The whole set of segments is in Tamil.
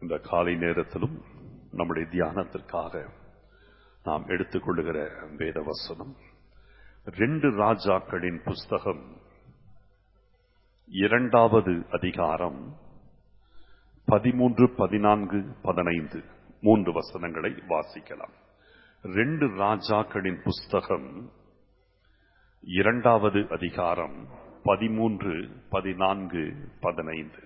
இந்த காலை நேரத்திலும் நம்முடைய தியானத்திற்காக நாம் எடுத்துக்கொள்ளுகிற வேத வசனம் ரெண்டு ராஜாக்களின் புஸ்தகம் இரண்டாவது அதிகாரம் பதிமூன்று பதினான்கு பதினைந்து மூன்று வசனங்களை வாசிக்கலாம் ரெண்டு ராஜாக்களின் புஸ்தகம் இரண்டாவது அதிகாரம் பதிமூன்று பதினான்கு பதினைந்து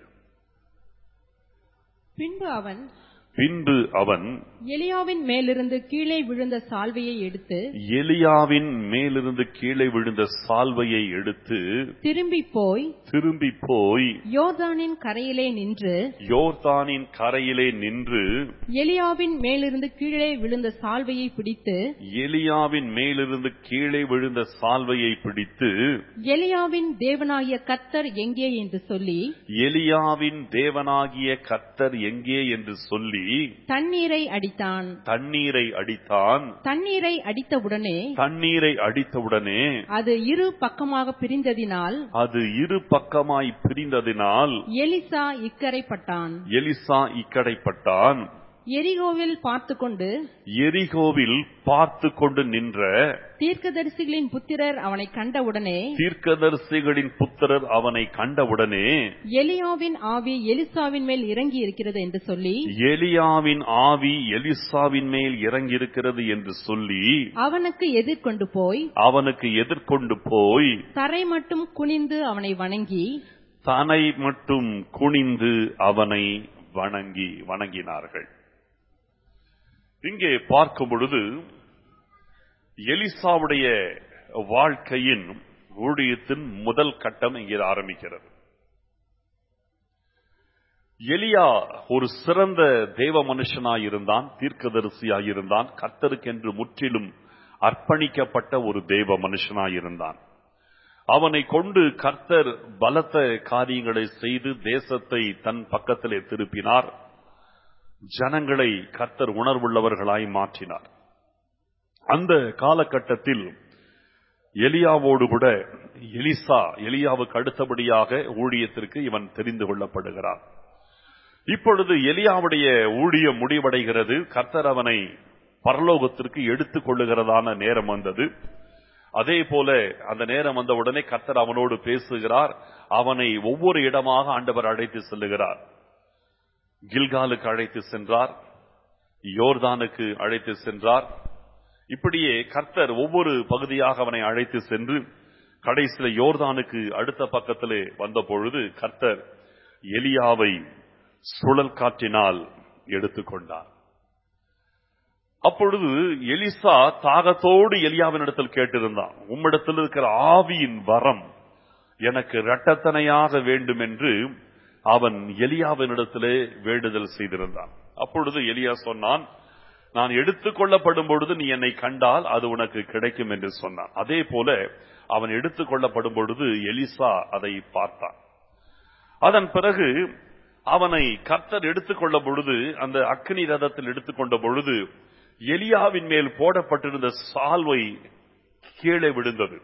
பின்பு அவன் பின்பு அவன் எலியாவின் மேலிருந்து கீழே விழுந்த சால்வையை எடுத்து எலியாவின் மேலிருந்து கீழே விழுந்த சால்வையை எடுத்து திரும்பி போய் திரும்பி போய் யோர்தானின் கரையிலே நின்று யோர்தானின் கரையிலே நின்று எலியாவின் மேலிருந்து கீழே விழுந்த சால்வையை பிடித்து எலியாவின் மேலிருந்து கீழே விழுந்த சால்வையை பிடித்து எலியாவின் தேவனாகிய கர்த்தர் எங்கே என்று சொல்லி எலியாவின் தேவனாகிய கர்த்தர் எங்கே என்று சொல்லி தண்ணீரை அடித்தான் தண்ணீரை அடித்தான் தண்ணீரை அடித்தவுடனே தண்ணீரை அடித்தவுடனே அது இரு பக்கமாக பிரிந்ததினால் அது இரு பக்கமாய் பிரிந்ததினால் எலிசா இக்கரைப்பட்டான் எலிசா இக்கடைப்பட்டான் எரிகோவில் பார்த்துக்கொண்டு எரிகோவில் பார்த்து கொண்டு நின்ற தீர்க்கதரிசிகளின் புத்திரர் அவனை கண்டவுடனே தீர்க்கதரிசிகளின் புத்திரர் அவனை கண்டவுடனே எலியாவின் ஆவி எலிசாவின் மேல் இறங்கி இருக்கிறது என்று சொல்லி எலியாவின் ஆவி எலிசாவின் மேல் இறங்கியிருக்கிறது என்று சொல்லி அவனுக்கு எதிர்கொண்டு போய் அவனுக்கு எதிர்கொண்டு போய் தரை மட்டும் குனிந்து அவனை வணங்கி தனை மட்டும் குனிந்து அவனை வணங்கி வணங்கினார்கள் இங்கே பார்க்கும் பொழுது எலிசாவுடைய வாழ்க்கையின் ஊழியத்தின் முதல் கட்டம் இங்கே ஆரம்பிக்கிறது எலியா ஒரு சிறந்த தேவ மனுஷனாயிருந்தான் தீர்க்கதரிசியாயிருந்தான் கர்த்தருக்கென்று முற்றிலும் அர்ப்பணிக்கப்பட்ட ஒரு தேவ மனுஷனாயிருந்தான் அவனை கொண்டு கர்த்தர் பலத்த காரியங்களை செய்து தேசத்தை தன் பக்கத்திலே திருப்பினார் ஜனங்களை கர்த்தர் உணர்வுள்ளவர்களாய் மாற்றினார் அந்த காலகட்டத்தில் எலியாவோடு கூட எலிசா எலியாவுக்கு அடுத்தபடியாக ஊழியத்திற்கு இவன் தெரிந்து கொள்ளப்படுகிறான் இப்பொழுது எலியாவுடைய ஊழியம் முடிவடைகிறது கர்த்தர் அவனை பரலோகத்திற்கு எடுத்துக் கொள்ளுகிறதான நேரம் வந்தது அதே போல அந்த நேரம் வந்த உடனே கர்த்தர் அவனோடு பேசுகிறார் அவனை ஒவ்வொரு இடமாக ஆண்டவர் அழைத்து செல்லுகிறார் கில்காலுக்கு அழைத்து சென்றார் யோர்தானுக்கு அழைத்து சென்றார் இப்படியே கர்த்தர் ஒவ்வொரு பகுதியாக அவனை அழைத்து சென்று கடைசியில யோர்தானுக்கு அடுத்த பக்கத்திலே வந்த பொழுது கர்த்தர் எலியாவை சுழல் காற்றினால் எடுத்துக்கொண்டார் அப்பொழுது எலிசா தாகத்தோடு எலியாவினிடத்தில் கேட்டிருந்தான் உம்மிடத்தில் இருக்கிற ஆவியின் வரம் எனக்கு இரட்டத்தனையாக வேண்டும் என்று அவன் எலியாவினிடத்திலே வேண்டுதல் செய்திருந்தான் அப்பொழுது எலியா சொன்னான் நான் எடுத்துக் கொள்ளப்படும் பொழுது நீ என்னை கண்டால் அது உனக்கு கிடைக்கும் என்று சொன்னான் அதே போல அவன் எடுத்துக் கொள்ளப்படும் பொழுது எலிசா அதை பார்த்தான் அதன் பிறகு அவனை கர்த்தர் எடுத்துக்கொள்ள பொழுது அந்த அக்னி ரதத்தில் எடுத்துக்கொண்ட பொழுது எலியாவின் மேல் போடப்பட்டிருந்த சால்வை கீழே விழுந்தது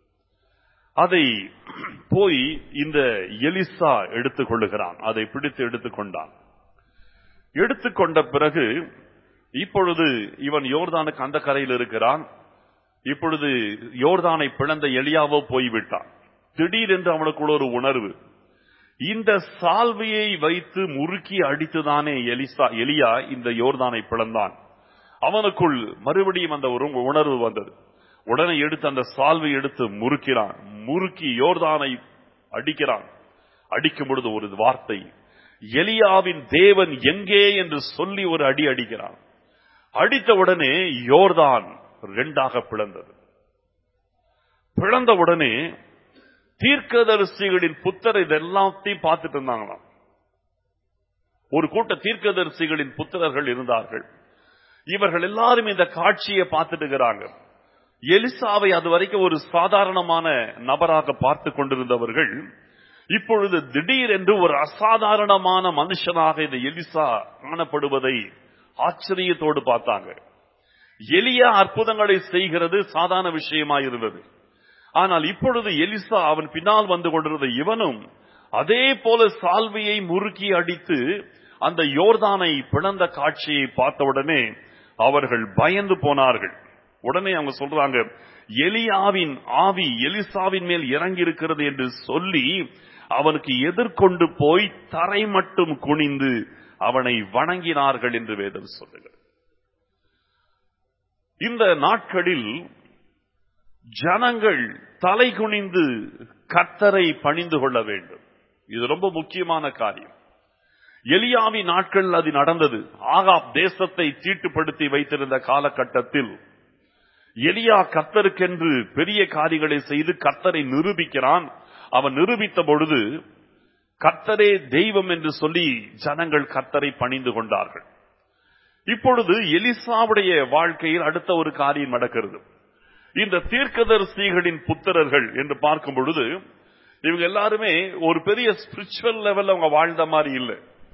அதை போய் இந்த எலிசா எடுத்துக் கொள்ளுகிறான் அதை பிடித்து எடுத்துக்கொண்டான் எடுத்துக்கொண்ட பிறகு இப்பொழுது இவன் யோர்தானுக்கு அந்த கரையில் இருக்கிறான் இப்பொழுது யோர்தானை பிளந்த எலியாவோ போய்விட்டான் திடீரென்று அவனுக்குள்ள ஒரு உணர்வு இந்த சால்வையை வைத்து முறுக்கி அடித்துதானே எலிசா எலியா இந்த யோர்தானை பிளந்தான் அவனுக்குள் மறுபடியும் அந்த ஒரு உணர்வு வந்தது உடனே எடுத்து அந்த சால்வை எடுத்து முறுக்கிறான் முறுக்கி யோர்தானை அடிக்கிறான் அடிக்கும் பொழுது ஒரு வார்த்தை எலியாவின் தேவன் எங்கே என்று சொல்லி ஒரு அடி அடிக்கிறான் அடித்த உடனே யோர்தான் ரெண்டாக பிளந்தது பிளந்த உடனே தீர்க்கதரிசிகளின் புத்தர் இதெல்லாத்தையும் பார்த்துட்டு இருந்தாங்களாம் ஒரு கூட்ட தீர்க்கதரிசிகளின் புத்திரர்கள் இருந்தார்கள் இவர்கள் எல்லாரும் இந்த காட்சியை பார்த்துட்டு இருக்கிறாங்க எலிசாவை அது வரைக்கும் ஒரு சாதாரணமான நபராக பார்த்து கொண்டிருந்தவர்கள் இப்பொழுது திடீர் என்று ஒரு அசாதாரணமான மனுஷனாக இந்த எலிசா காணப்படுவதை ஆச்சரியத்தோடு பார்த்தாங்க எளிய அற்புதங்களை செய்கிறது சாதாரண விஷயமா இருந்தது ஆனால் இப்பொழுது எலிசா அவன் பின்னால் வந்து கொண்டிருந்த இவனும் அதே போல சால்வையை முறுக்கி அடித்து அந்த யோர்தானை பிளந்த காட்சியை பார்த்தவுடனே அவர்கள் பயந்து போனார்கள் உடனே அவங்க சொல்றாங்க எலியாவின் ஆவி எலிசாவின் மேல் இறங்கி இருக்கிறது என்று சொல்லி அவனுக்கு எதிர்கொண்டு போய் தரை மட்டும் குனிந்து அவனை வணங்கினார்கள் என்று வேதம் சொல்லுகிறது இந்த நாட்களில் ஜனங்கள் தலை குனிந்து கத்தரை பணிந்து கொள்ள வேண்டும் இது ரொம்ப முக்கியமான காரியம் எலியாவின் நாட்கள் அது நடந்தது ஆகாப் தேசத்தை தீட்டுப்படுத்தி வைத்திருந்த காலகட்டத்தில் எலியா கத்தருக்கென்று பெரிய காரியங்களை செய்து கத்தரை நிரூபிக்கிறான் அவன் நிரூபித்த பொழுது கத்தரே தெய்வம் என்று சொல்லி ஜனங்கள் கத்தரை பணிந்து கொண்டார்கள் இப்பொழுது எலிசாவுடைய வாழ்க்கையில் அடுத்த ஒரு காரியம் நடக்கிறது இந்த தீர்க்கதரிசிகளின் புத்திரர்கள் என்று பார்க்கும் பொழுது இவங்க எல்லாருமே ஒரு பெரிய ஸ்பிரிச்சுவல் லெவல்ல அவங்க வாழ்ந்த மாதிரி இல்லை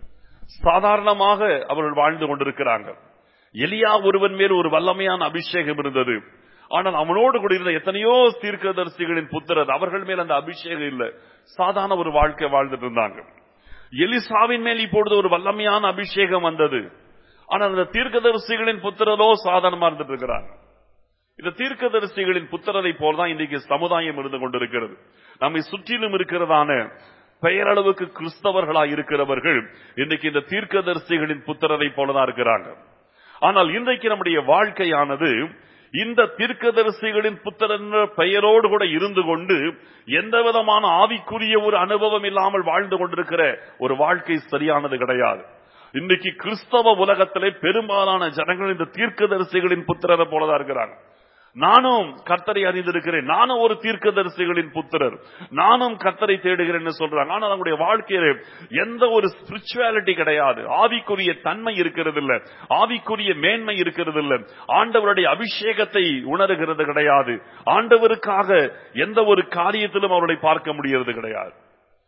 சாதாரணமாக அவர்கள் வாழ்ந்து கொண்டிருக்கிறாங்க எலியா ஒருவன் மேல் ஒரு வல்லமையான அபிஷேகம் இருந்தது ஆனால் அவனோடு கூட இருந்த எத்தனையோ தீர்க்கதரிசிகளின் புத்திரர் அவர்கள் மேல் அந்த அபிஷேகம் இல்லை சாதாரண ஒரு வாழ்க்கை வாழ்ந்துட்டு இருந்தாங்க எலிசாவின் மேல் இப்பொழுது ஒரு வல்லமையான அபிஷேகம் வந்தது ஆனால் அந்த தீர்க்கதரிசிகளின் புத்திரரோ சாதாரணமா இருந்துட்டு இருக்கிறாங்க இந்த தீர்க்கதரிசிகளின் புத்திரரை போலதான் இன்றைக்கு சமுதாயம் இருந்து கொண்டிருக்கிறது நம்மை சுற்றிலும் இருக்கிறதான பெயரளவுக்கு கிறிஸ்தவர்களாய் இருக்கிறவர்கள் இன்றைக்கு இந்த தீர்க்கதரிசிகளின் புத்திரரை போலதான் இருக்கிறாங்க ஆனால் இன்றைக்கு நம்முடைய வாழ்க்கையானது இந்த தீர்க்கதரிசிகளின் புத்திரன் என்ற பெயரோடு கூட இருந்து கொண்டு எந்த விதமான ஆவிக்குரிய ஒரு அனுபவம் இல்லாமல் வாழ்ந்து கொண்டிருக்கிற ஒரு வாழ்க்கை சரியானது கிடையாது இன்னைக்கு கிறிஸ்தவ உலகத்திலே பெரும்பாலான ஜனங்கள் இந்த தீர்க்கதரிசிகளின் புத்திரரை போலதான் இருக்கிறாங்க நானும் கர்த்தரை அறிந்திருக்கிறேன் நானும் ஒரு தீர்க்கதரிசிகளின் புத்திரர் நானும் கர்த்தரை தேடுகிறேன்னு சொல்றாங்க ஆனால் அவங்களுடைய வாழ்க்கையில எந்த ஒரு ஸ்பிரிச்சுவாலிட்டி கிடையாது ஆவிக்குரிய தன்மை இருக்கிறது இல்ல ஆவிக்குரிய மேன்மை இருக்கிறது இல்ல ஆண்டவருடைய அபிஷேகத்தை உணர்கிறது கிடையாது ஆண்டவருக்காக எந்த ஒரு காரியத்திலும் அவர்களை பார்க்க முடிகிறது கிடையாது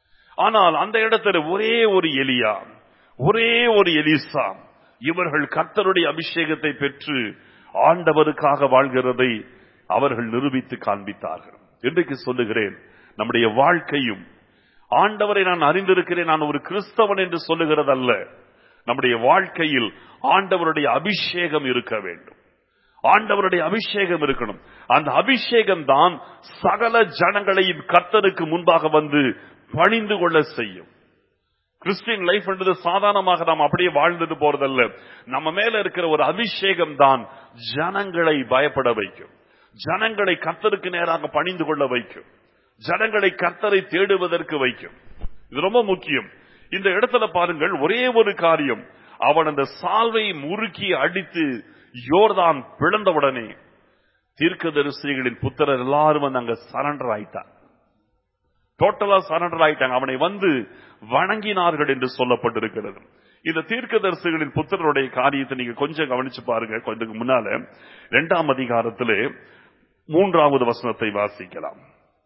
ஆனால் அந்த இடத்துல ஒரே ஒரு எலியா ஒரே ஒரு எலிசா இவர்கள் கர்த்தருடைய அபிஷேகத்தை பெற்று ஆண்டவருக்காக வாழ்கிறதை அவர்கள் நிரூபித்து காண்பித்தார்கள் இன்றைக்கு சொல்லுகிறேன் நம்முடைய வாழ்க்கையும் ஆண்டவரை நான் அறிந்திருக்கிறேன் நான் ஒரு கிறிஸ்தவன் என்று சொல்லுகிறதல்ல நம்முடைய வாழ்க்கையில் ஆண்டவருடைய அபிஷேகம் இருக்க வேண்டும் ஆண்டவருடைய அபிஷேகம் இருக்கணும் அந்த அபிஷேகம் தான் சகல ஜனங்களையும் கர்த்தருக்கு முன்பாக வந்து பணிந்து கொள்ள செய்யும் கிறிஸ்டியன் லைஃப் என்றது சாதாரணமாக நாம் அப்படியே வாழ்ந்துட்டு போறதல்ல நம்ம மேல இருக்கிற ஒரு அபிஷேகம் தான் ஜனங்களை பயப்பட வைக்கும் ஜனங்களை கர்த்தருக்கு நேராக பணிந்து கொள்ள வைக்கும் ஜனங்களை கர்த்தரை தேடுவதற்கு வைக்கும் இது ரொம்ப முக்கியம் இந்த இடத்துல பாருங்கள் ஒரே ஒரு காரியம் அவன் அந்த சால்வை முறுக்கி அடித்து யோர்தான் பிளந்தவுடனே தீர்க்கதரிசிகளின் புத்திரர் எல்லாரும் வந்து அங்க சரண்டர் ஆயிட்டான் டோட்டலா சரண்டர் ஆயிட்டாங்க அவனை வந்து வணங்கினார்கள் என்று சொல்லப்பட்டிருக்கிறது இந்த தீர்க்கதரிசிகளின் புத்திரருடைய காரியத்தை நீங்க கொஞ்சம் கவனிச்சு பாருங்க கொஞ்சம் முன்னால இரண்டாம் அதிகாரத்திலே மூன்றாவது வசனத்தை வாசிக்கலாம்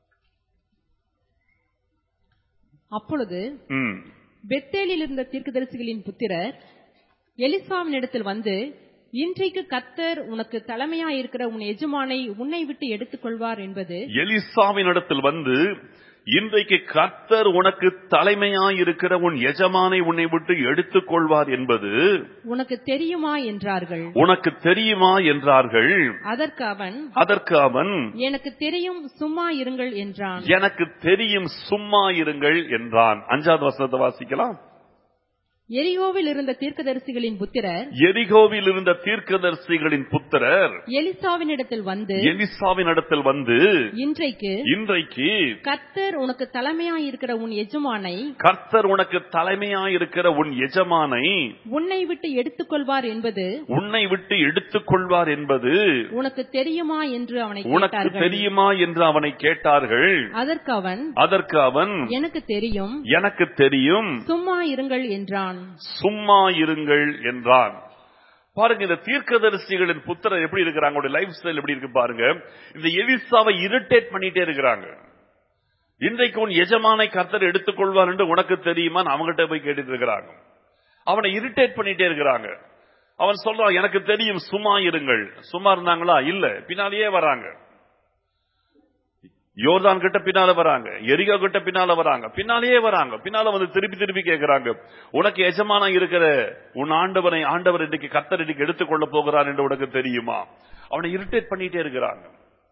அப்பொழுது ம். பெத்தேலில் இருந்த தீர்க்கதரிசிகளின் புத்திரர் எலிசாவினிடத்தில் வந்து இன்றைக்கு கத்தர் உனக்கு தலைமையாயிருக்கிற உன் எஜமானை உன்னை விட்டு எடுத்துக் கொள்வார் என்பது எலிசாவினிடத்தில் வந்து இன்றைக்கு கர்த்தர் உனக்கு தலைமையாயிருக்கிற உன் எஜமானை உன்னை விட்டு எடுத்துக் கொள்வார் என்பது உனக்கு தெரியுமா என்றார்கள் உனக்கு தெரியுமா என்றார்கள் அதற்கு அவன் அதற்கு அவன் எனக்கு தெரியும் சும்மா இருங்கள் என்றான் எனக்கு தெரியும் சும்மா இருங்கள் என்றான் அஞ்சாவது வசனத்தை வாசிக்கலாம் எரியோவில் இருந்த தீர்க்கதரிசிகளின் புத்திரர் எரிகோவில் இருந்த தீர்க்கதரிசிகளின் புத்திரர் எலிசாவினிடத்தில் வந்து எலிசாவின் இடத்தில் வந்து இன்றைக்கு இன்றைக்கு கத்தர் உனக்கு தலைமையாயிருக்கிற உன் எஜமானை கர்த்தர் உனக்கு தலைமையாயிருக்கிற உன் எஜமானை உன்னை விட்டு எடுத்துக்கொள்வார் என்பது உன்னை விட்டு எடுத்துக் கொள்வார் என்பது உனக்கு தெரியுமா என்று அவனை உனக்கு கேட்டார்கள் தெரியுமா என்று அவனை கேட்டார்கள் அதற்கு அவன் அதற்கு அவன் எனக்கு தெரியும் எனக்கு தெரியும் சும்மா இருங்கள் என்றான் சும்மா இருங்கள் என்றான் பாருங்க இந்த தீர்க்கதரிசிகளின் புத்திரர் எப்படி இருக்கிறாங்க அவங்களுடைய லைஃப் ஸ்டைல் எப்படி இருக்கு பாருங்க இந்த எலிசாவை இரிட்டேட் பண்ணிட்டே இருக்கிறாங்க இன்றைக்கு உன் எஜமானை கர்த்தர் எடுத்துக்கொள்வார் என்று உனக்கு தெரியுமா அவங்ககிட்ட போய் கேட்டுட்டு இருக்கிறாங்க அவனை இரிட்டேட் பண்ணிட்டே இருக்கிறாங்க அவன் சொல்றான் எனக்கு தெரியும் சும்மா இருங்கள் சும்மா இருந்தாங்களா இல்ல பின்னாலேயே வராங்க யோர்தான் கிட்ட பின்னால வராங்க எரிகோ கிட்ட பின்னால வராங்க பின்னாலேயே வராங்க பின்னால வந்து திருப்பி திருப்பி கேட்கிறாங்க உனக்கு எஜமானா இருக்கிற உன் ஆண்டவனை ஆண்டவர் இன்னைக்கு கத்தர் இன்னைக்கு எடுத்துக்கொள்ள போகிறார் என்று உனக்கு தெரியுமா அவனை இரிட்டேட் பண்ணிட்டே இருக்கிறாங்க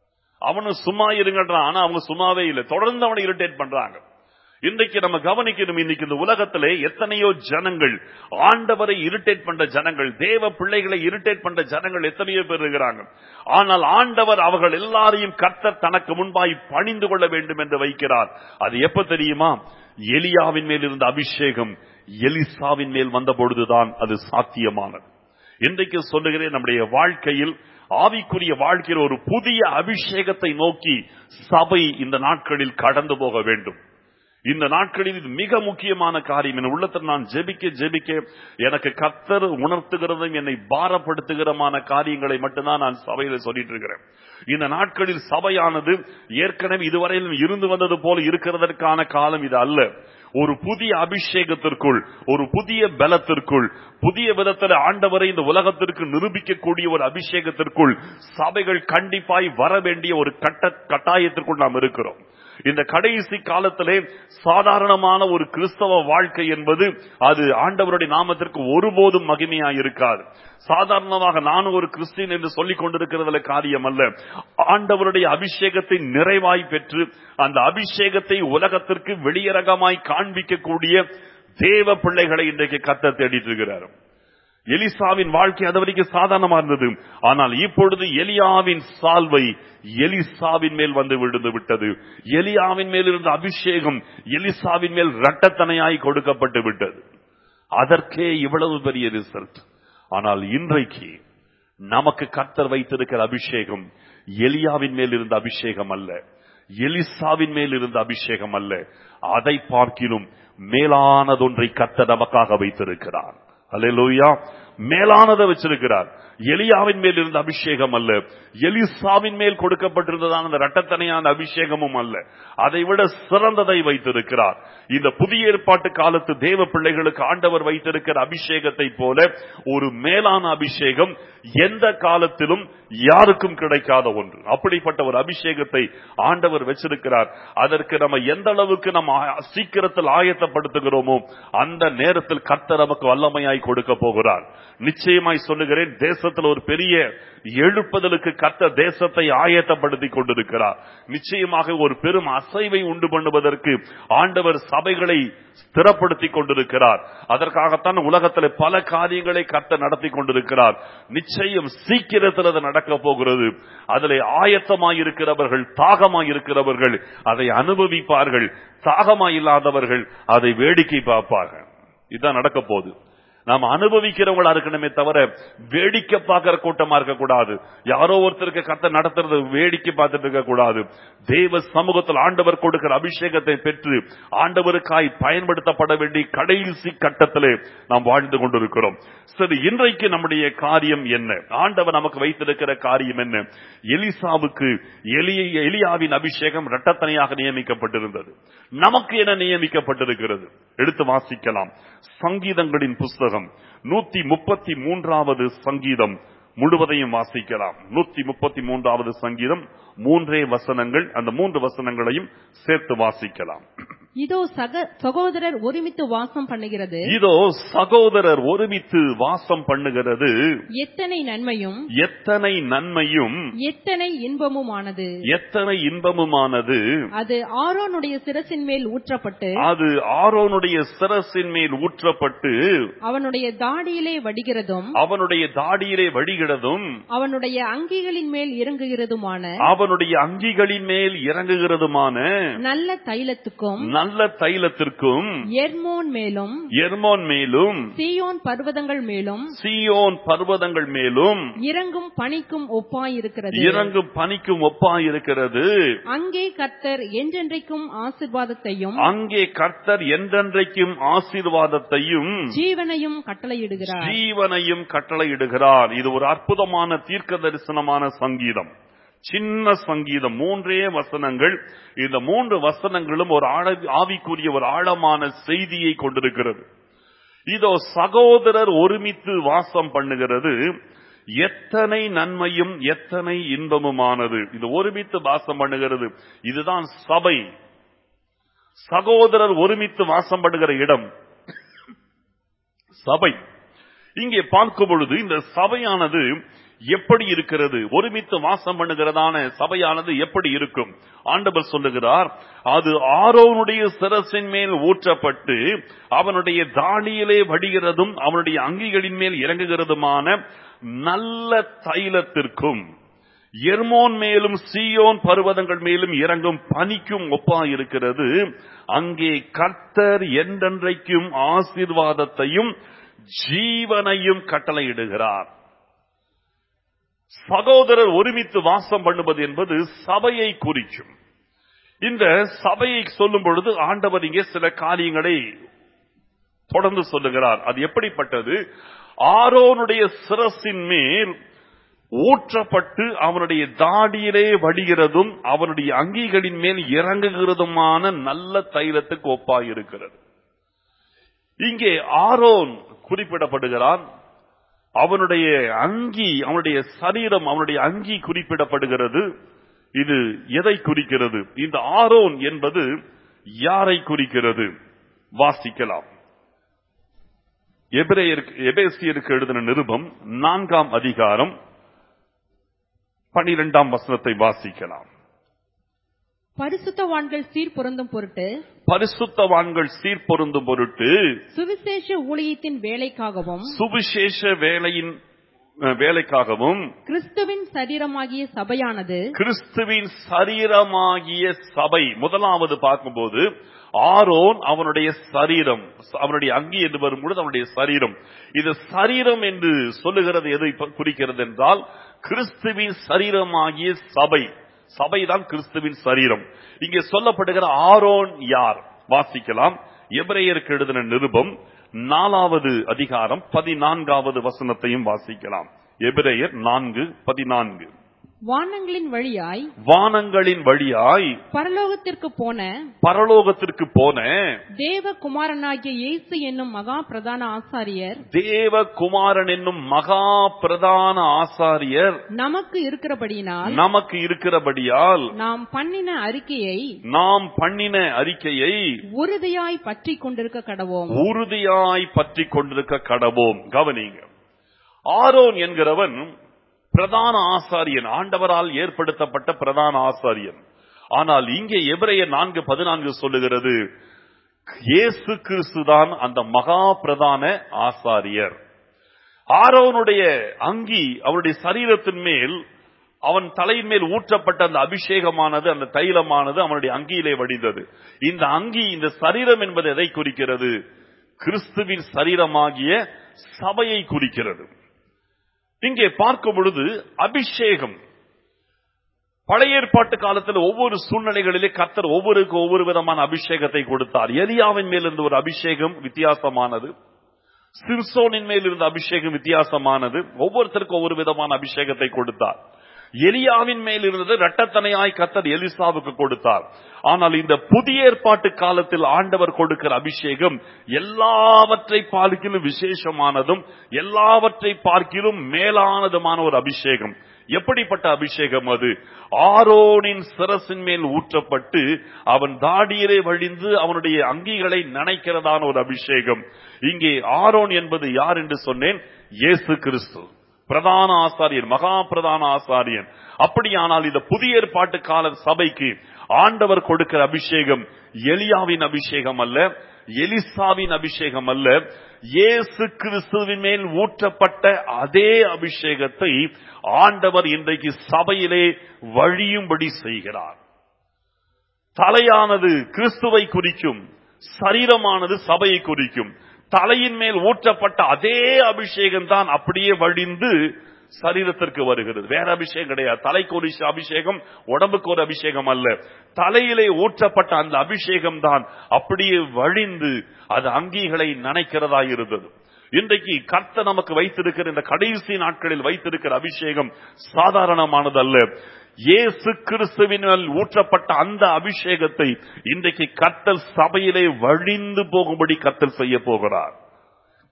அவனும் சும்மா இருங்கன்றான் ஆனா அவங்க சும்மாவே இல்லை தொடர்ந்து அவனை இரிட்டேட் பண்றாங்க இன்றைக்கு நம்ம கவனிக்கணும் இன்னைக்கு இந்த உலகத்திலே எத்தனையோ ஜனங்கள் ஆண்டவரை இரிட்டேட் பண்ற ஜனங்கள் தேவ பிள்ளைகளை இரிட்டேட் பண்ற ஜனங்கள் எத்தனையோ பேர் இருக்கிறாங்க ஆனால் ஆண்டவர் அவர்கள் எல்லாரையும் கர்த்தர் தனக்கு முன்பாய் பணிந்து கொள்ள வேண்டும் என்று வைக்கிறார் அது எப்ப தெரியுமா எலியாவின் மேல் இருந்த அபிஷேகம் எலிசாவின் மேல் வந்த பொழுதுதான் அது சாத்தியமானது இன்றைக்கு சொல்லுகிறேன் நம்முடைய வாழ்க்கையில் ஆவிக்குரிய வாழ்க்கையில் ஒரு புதிய அபிஷேகத்தை நோக்கி சபை இந்த நாட்களில் கடந்து போக வேண்டும் இந்த நாட்களில் இது மிக முக்கியமான காரியம் என் உள்ளத்தில் நான் ஜெபிக்க ஜெபிக்க எனக்கு கத்தர் உணர்த்துகிறதும் என்னை பாரப்படுத்துகிறமான காரியங்களை மட்டும்தான் நான் சபையில சொல்லிட்டு இருக்கிறேன் இந்த நாட்களில் சபையானது ஏற்கனவே இதுவரையிலும் இருந்து வந்தது போல இருக்கிறதற்கான காலம் இது அல்ல ஒரு புதிய அபிஷேகத்திற்குள் ஒரு புதிய பலத்திற்குள் புதிய விதத்தில் ஆண்டவரை இந்த உலகத்திற்கு நிரூபிக்கக்கூடிய ஒரு அபிஷேகத்திற்குள் சபைகள் கண்டிப்பாய் வர வேண்டிய ஒரு கட்ட கட்டாயத்திற்குள் நாம் இருக்கிறோம் இந்த கடைசி காலத்திலே சாதாரணமான ஒரு கிறிஸ்தவ வாழ்க்கை என்பது அது ஆண்டவருடைய நாமத்திற்கு ஒருபோதும் மகிமையா இருக்காது சாதாரணமாக நானும் ஒரு கிறிஸ்டின் என்று சொல்லிக் கொண்டிருக்கிறதுல காரியம் அல்ல ஆண்டவருடைய அபிஷேகத்தை நிறைவாய் பெற்று அந்த அபிஷேகத்தை உலகத்திற்கு வெளியரகமாய் காண்பிக்கக்கூடிய தேவ பிள்ளைகளை இன்றைக்கு கத்த தேடிட்டு இருக்கிறார் எலிசாவின் வாழ்க்கை அது வரைக்கும் சாதாரணமா இருந்தது ஆனால் இப்பொழுது எலியாவின் சால்வை எலிசாவின் மேல் வந்து விழுந்து விட்டது எலியாவின் மேல் இருந்த அபிஷேகம் எலிசாவின் மேல் இரட்டத்தனையாய் கொடுக்கப்பட்டு விட்டது அதற்கே இவ்வளவு பெரிய ரிசல்ட் ஆனால் இன்றைக்கு நமக்கு கர்த்தர் வைத்திருக்கிற அபிஷேகம் எலியாவின் மேல் இருந்த அபிஷேகம் அல்ல எலிசாவின் மேல் இருந்த அபிஷேகம் அல்ல அதை பார்க்கிலும் மேலானதொன்றை கர்த்தர் நமக்காக வைத்திருக்கிறார் அல்லேலூயா மேலானதை வச்சிருக்கிறார் எலியாவின் மேல் இருந்த அபிஷேகம் அல்ல எலிசாவின் மேல் கொடுக்கப்பட்டிருந்ததான அந்த ரட்டத்தனையான அபிஷேகமும் அல்ல அதை விட சிறந்ததை வைத்திருக்கிறார் இந்த புதிய ஏற்பாட்டு காலத்து தேவ பிள்ளைகளுக்கு ஆண்டவர் வைத்திருக்கிற அபிஷேகத்தை போல ஒரு மேலான அபிஷேகம் எந்த காலத்திலும் யாருக்கும் கிடைக்காத ஒன்று அப்படிப்பட்ட ஒரு அபிஷேகத்தை ஆண்டவர் வச்சிருக்கிறார் அதற்கு நம்ம எந்த அளவுக்கு நம்ம ஆ- சீக்கிரத்தில் ஆயத்தப்படுத்துகிறோமோ அந்த நேரத்தில் கர்த்தர் நமக்கு வல்லமையாய் கொடுக்க போகிறார் நிச்சயமாய் சொல்லுகிறேன் தேசத்தில் ஒரு பெரிய எழுப்புதலுக்கு கர்த்தர் தேசத்தை ஆயத்தப்படுத்தி கொண்டிருக்கிறார் நிச்சயமாக ஒரு பெரும் அசைவை உண்டு பண்ணுவதற்கு ஆண்டவர் சபைகளை ஸ்திரப்படுத்திக் கொண்டிருக்கிறார் அதற்காகத்தான் உலகத்தில் பல காரியங்களை கர்த்தர் நடத்தி கொண்டிருக்கிறார் நிச்சயம் சீக்கிரத்தில் அது நடக்க போகிறது அதில் ஆயத்தமாய் இருக்கிறவர்கள் தாகமாய் இருக்கிறவர்கள் அதை அனுபவிப்பார்கள் தாகமாய் இல்லாதவர்கள் அதை வேடிக்கை பார்ப்பார்கள் இதுதான் நடக்க போகுது நாம் அனுபவிக்கிறவங்களா இருக்கணுமே தவிர வேடிக்கை பார்க்கிற கூட்டமா இருக்கக்கூடாது யாரோ ஒருத்தருக்கு கத்த நடத்துறது வேடிக்கை பார்த்துட்டு இருக்க கூடாது தேவ சமூகத்தில் ஆண்டவர் கொடுக்கிற அபிஷேகத்தை பெற்று ஆண்டவருக்காய் பயன்படுத்தப்பட வேண்டிய கடைசி கட்டத்திலே நாம் வாழ்ந்து கொண்டிருக்கிறோம் சரி இன்றைக்கு நம்முடைய காரியம் என்ன ஆண்டவர் நமக்கு வைத்திருக்கிற காரியம் என்ன எலிசாவுக்கு எலிய எலியாவின் அபிஷேகம் இரட்டத்தனையாக நியமிக்கப்பட்டிருந்தது நமக்கு என நியமிக்கப்பட்டிருக்கிறது எடுத்து வாசிக்கலாம் சங்கீதங்களின் புஸ்தகம் நூத்தி முப்பத்தி மூன்றாவது சங்கீதம் முழுவதையும் வாசிக்கலாம் நூத்தி முப்பத்தி மூன்றாவது சங்கீதம் மூன்றே வசனங்கள் அந்த மூன்று வசனங்களையும் சேர்த்து வாசிக்கலாம் இதோ சக சகோதரர் ஒருமித்து வாசம் பண்ணுகிறது இதோ சகோதரர் ஒருமித்து வாசம் பண்ணுகிறது எத்தனை நன்மையும் எத்தனை நன்மையும் எத்தனை இன்பமுமானது எத்தனை இன்பமுமானது அது ஆரோனுடைய சிரசின் மேல் ஊற்றப்பட்டு அது ஆரோனுடைய சிரசின் மேல் ஊற்றப்பட்டு அவனுடைய தாடியிலே வடிகிறதும் அவனுடைய தாடியிலே வடிகிறதும் அவனுடைய அங்கிகளின் மேல் இறங்குகிறதுமான அவனுடைய அங்கிகளின் மேல் இறங்குகிறதுமான நல்ல தைலத்துக்கும் நல்ல தைலத்திற்கும் எர்மோன் மேலும் எர்மோன் மேலும் சீயோன் பர்வதங்கள் மேலும் சீயோன் பர்வதங்கள் மேலும் இறங்கும் பனிக்கும் ஒப்பாயிருக்கிறது இறங்கும் பனிக்கும் ஒப்பாயிருக்கிறது அங்கே கர்த்தர் என்றென்றைக்கும் ஆசிர்வாதத்தையும் அங்கே கர்த்தர் என்றென்றைக்கும் ஆசீர்வாதத்தையும் ஜீவனையும் கட்டளையிடுகிறார் ஜீவனையும் கட்டளையிடுகிறார் இது ஒரு அற்புதமான தீர்க்க தரிசனமான சங்கீதம் சின்ன சங்கீதம் மூன்றே வசனங்கள் இந்த மூன்று வசனங்களும் ஒரு ஆழ ஆவிக்குரிய ஒரு ஆழமான செய்தியை கொண்டிருக்கிறது இதோ சகோதரர் ஒருமித்து வாசம் பண்ணுகிறது எத்தனை நன்மையும் எத்தனை இன்பமுமானது இது ஒருமித்து வாசம் பண்ணுகிறது இதுதான் சபை சகோதரர் ஒருமித்து வாசம் பண்ணுகிற இடம் சபை இங்கே பார்க்கும் பொழுது இந்த சபையானது எப்படி இருக்கிறது ஒருமித்து வாசம் பண்ணுகிறதான சபையானது எப்படி இருக்கும் ஆண்டவர் சொல்லுகிறார் அது ஆரோனுடைய சிரசின் மேல் ஊற்றப்பட்டு அவனுடைய தாடியிலே வடிகிறதும் அவனுடைய அங்கிகளின் மேல் இறங்குகிறதுமான நல்ல தைலத்திற்கும் எர்மோன் மேலும் சீயோன் பர்வதங்கள் மேலும் இறங்கும் பனிக்கும் ஒப்பா இருக்கிறது அங்கே கர்த்தர் என்றென்றைக்கும் ஆசீர்வாதத்தையும் ஜீவனையும் கட்டளையிடுகிறார் சகோதரர் ஒருமித்து வாசம் பண்ணுவது என்பது சபையை குறிக்கும் இந்த சபையை சொல்லும் பொழுது ஆண்டவர் இங்கே சில காரியங்களை தொடர்ந்து சொல்லுகிறார் அது எப்படிப்பட்டது ஆரோனுடைய சிரசின் மேல் ஊற்றப்பட்டு அவனுடைய தாடியிலே வடிகிறதும் அவனுடைய அங்கிகளின் மேல் இறங்குகிறதுமான நல்ல தைலத்துக்கு ஒப்பாயிருக்கிறது இங்கே ஆரோன் குறிப்பிடப்படுகிறான் அவனுடைய அங்கி அவனுடைய சரீரம் அவனுடைய அங்கி குறிப்பிடப்படுகிறது இது எதை குறிக்கிறது இந்த ஆரோன் என்பது யாரை குறிக்கிறது வாசிக்கலாம் எபிரேயருக்கு எபேசியருக்கு எழுதின நிருபம் நான்காம் அதிகாரம் பனிரெண்டாம் வசனத்தை வாசிக்கலாம் பரிசுத்தவான்கள் சீர் பொருந்தும் பொருட்டு பரிசுத்தவான்கள் சீர்பொருந்தும் பொருட்டு சுவிசேஷ ஊழியத்தின் வேலைக்காகவும் சுவிசேஷ வேலையின் அஹ், வேலைக்காகவும் கிறிஸ்துவின் சரீரமாகிய சபையானது கிறிஸ்துவின் சரீரமாகிய சபை முதலாவது பார்க்கும்போது ஆரோன் அவனுடைய சரீரம் அவனுடைய அங்கி என்று வரும்பொழுது அவனுடைய சரீரம் இது சரீரம் என்று சொல்லுகிறது எதை ப- குறிக்கிறது என்றால் கிறிஸ்துவின் சரீரமாகிய சபை சபைதான் கிறிஸ்துவின் சரீரம் இங்கே சொல்லப்படுகிற ஆரோன் யார் வாசிக்கலாம் எபிரேயருக்கு எழுதின நிருபம் நாலாவது அதிகாரம் பதினான்காவது வசனத்தையும் வாசிக்கலாம் எபிரேயர் நான்கு பதினான்கு வானங்களின் வழியாய் வானங்களின் வழியாய் பரலோகத்திற்கு போன பரலோகத்திற்கு போன தேவகுமாரனாகிய இயேசு என்னும் மகா பிரதான ஆசாரியர் தேவகுமாரன் என்னும் மகா பிரதான ஆசாரியர் நமக்கு இருக்கிறபடியினால் நமக்கு இருக்கிறபடியால் நாம் பண்ணின அறிக்கையை நாம் பண்ணின அறிக்கையை உறுதியாய் பற்றி கொண்டிருக்க கடவோம் உறுதியாய் பற்றி கொண்டிருக்க கடவோம் கவனிங்க ஆரோன் என்கிறவன் பிரதான ஆசாரியன் ஆண்டவரால் ஏற்படுத்தப்பட்ட பிரதான ஆசாரியன் ஆனால் இங்கே எபிரேயர் நான்கு பதினான்கு சொல்லுகிறது இயேசு கிறிஸ்துதான் அந்த மகா பிரதான ஆசாரியர் ஆரோனுடைய அங்கி அவருடைய சரீரத்தின் மேல் அவன் தலையின் மேல் ஊற்றப்பட்ட அந்த அபிஷேகமானது அந்த தைலமானது அவனுடைய அங்கியிலே வடிந்தது இந்த அங்கி இந்த சரீரம் என்பது எதை குறிக்கிறது கிறிஸ்துவின் சரீரமாகிய சபையை குறிக்கிறது இங்கே பார்க்கும் பொழுது அபிஷேகம் பழைய ஏற்பாட்டு காலத்தில் ஒவ்வொரு சூழ்நிலைகளிலே கர்த்தர் ஒவ்வொருக்கு ஒவ்வொரு விதமான அபிஷேகத்தை கொடுத்தார் எலியாவின் மேல் இருந்த ஒரு அபிஷேகம் வித்தியாசமானது சிம்சோனின் மேல் இருந்த அபிஷேகம் வித்தியாசமானது ஒவ்வொருத்தருக்கும் ஒவ்வொரு விதமான அபிஷேகத்தை கொடுத்தார் எலியாவின் மேல் இருந்தது இரட்டத்தனையாய் கத்தர் எலிசாவுக்கு கொடுத்தார் ஆனால் இந்த புதிய ஏற்பாட்டு காலத்தில் ஆண்டவர் கொடுக்கிற அபிஷேகம் எல்லாவற்றை பார்க்கிலும் விசேஷமானதும் எல்லாவற்றை பார்க்கிலும் மேலானதுமான ஒரு அபிஷேகம் எப்படிப்பட்ட அபிஷேகம் அது ஆரோனின் சிரசின் மேல் ஊற்றப்பட்டு அவன் தாடியரை வழிந்து அவனுடைய அங்கிகளை நனைக்கிறதான ஒரு அபிஷேகம் இங்கே ஆரோன் என்பது யார் என்று சொன்னேன் இயேசு கிறிஸ்து பிரதான ஆசாரியன் மகா பிரதான ஆசாரியன் அப்படியானால் இந்த புதிய ஏற்பாட்டு கால சபைக்கு ஆண்டவர் கொடுக்கிற அபிஷேகம் எலியாவின் அபிஷேகம் அல்ல எலிசாவின் அபிஷேகம் அல்ல இயேசு கிறிஸ்துவின் மேல் ஊற்றப்பட்ட அதே அபிஷேகத்தை ஆண்டவர் இன்றைக்கு சபையிலே வழியும்படி செய்கிறார் தலையானது கிறிஸ்துவை குறிக்கும் சரீரமானது சபையை குறிக்கும் தலையின் மேல் ஊற்றப்பட்ட அதே அபிஷேகம் தான் அப்படியே வழிந்து சரீரத்திற்கு வருகிறது வேற அபிஷேகம் கிடையாது தலைக்கு ஒரு அபிஷேகம் உடம்புக்கு ஒரு அபிஷேகம் அல்ல தலையிலே ஊற்றப்பட்ட அந்த அபிஷேகம் தான் அப்படியே வழிந்து அது அங்கிகளை நனைக்கிறதா இருந்தது இன்றைக்கு கர்த்த நமக்கு வைத்திருக்கிற இந்த கடைசி நாட்களில் வைத்திருக்கிற அபிஷேகம் சாதாரணமானதல்ல இயேசு கிறிஸ்துவினால் ஊற்றப்பட்ட அந்த அபிஷேகத்தை இன்றைக்கு கர்த்தல் சபையிலே வழிந்து போகும்படி கர்த்தல் செய்ய போகிறார்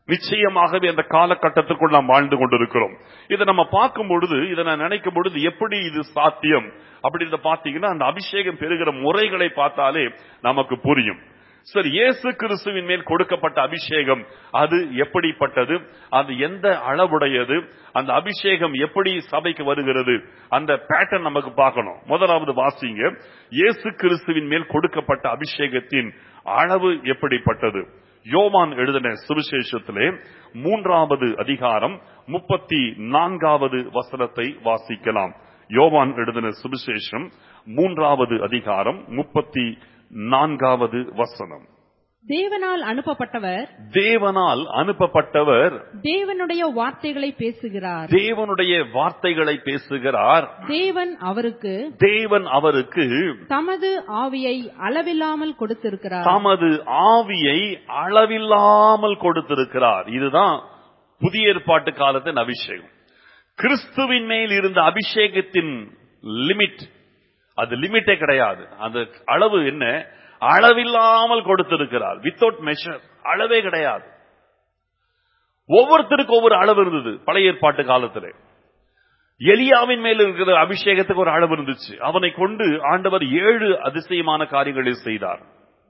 நிச்சயமாகவே அந்த காலகட்டத்திற்குள் நாம் வாழ்ந்து கொண்டிருக்கிறோம் இதை நம்ம பார்க்கும் பொழுது இதை நான் நினைக்கும் பொழுது எப்படி இது சாத்தியம் அப்படின்னு பாத்தீங்கன்னா அந்த அபிஷேகம் பெறுகிற முறைகளை பார்த்தாலே நமக்கு புரியும் சரி இயேசு கிறிஸ்துவின் மேல் கொடுக்கப்பட்ட அபிஷேகம் அது எப்படிப்பட்டது அது எந்த அளவுடையது அந்த அபிஷேகம் எப்படி சபைக்கு வருகிறது அந்த பேட்டர்ன் நமக்கு பார்க்கணும் முதலாவது வாசிங்க இயேசு கிறிஸ்துவின் மேல் கொடுக்கப்பட்ட அபிஷேகத்தின் அளவு எப்படிப்பட்டது யோவான் எழுதின சுவிசேஷத்திலே மூன்றாவது அதிகாரம் முப்பத்தி நான்காவது வசனத்தை வாசிக்கலாம் யோவான் எழுதின சுவிசேஷம் மூன்றாவது அதிகாரம் முப்பத்தி நான்காவது வசனம் தேவனால் அனுப்பப்பட்டவர் தேவனால் அனுப்பப்பட்டவர் தேவனுடைய வார்த்தைகளை பேசுகிறார் தேவனுடைய வார்த்தைகளை பேசுகிறார் தேவன் அவருக்கு தேவன் அவருக்கு தமது ஆவியை அளவில்லாமல் கொடுத்திருக்கிறார் தமது ஆவியை அளவில்லாமல் கொடுத்திருக்கிறார் இதுதான் புதிய ஏற்பாட்டு காலத்தின் அபிஷேகம் கிறிஸ்துவின் மேல் இருந்த அபிஷேகத்தின் லிமிட் அது லிமிட்டே கிடையாது அந்த அளவு என்ன அளவில்லாமல் கொடுத்திருக்கிறார் வித்தவுட் மெஷர் அளவே கிடையாது ஒவ்வொருத்தருக்கும் ஒவ்வொரு அளவு இருந்தது பழைய ஏற்பாட்டு காலத்திலே எலியாவின் மேல் இருக்கிற அபிஷேகத்துக்கு ஒரு அளவு இருந்துச்சு அவனை கொண்டு ஆண்டவர் ஏழு அதிசயமான காரியங்களை செய்தார்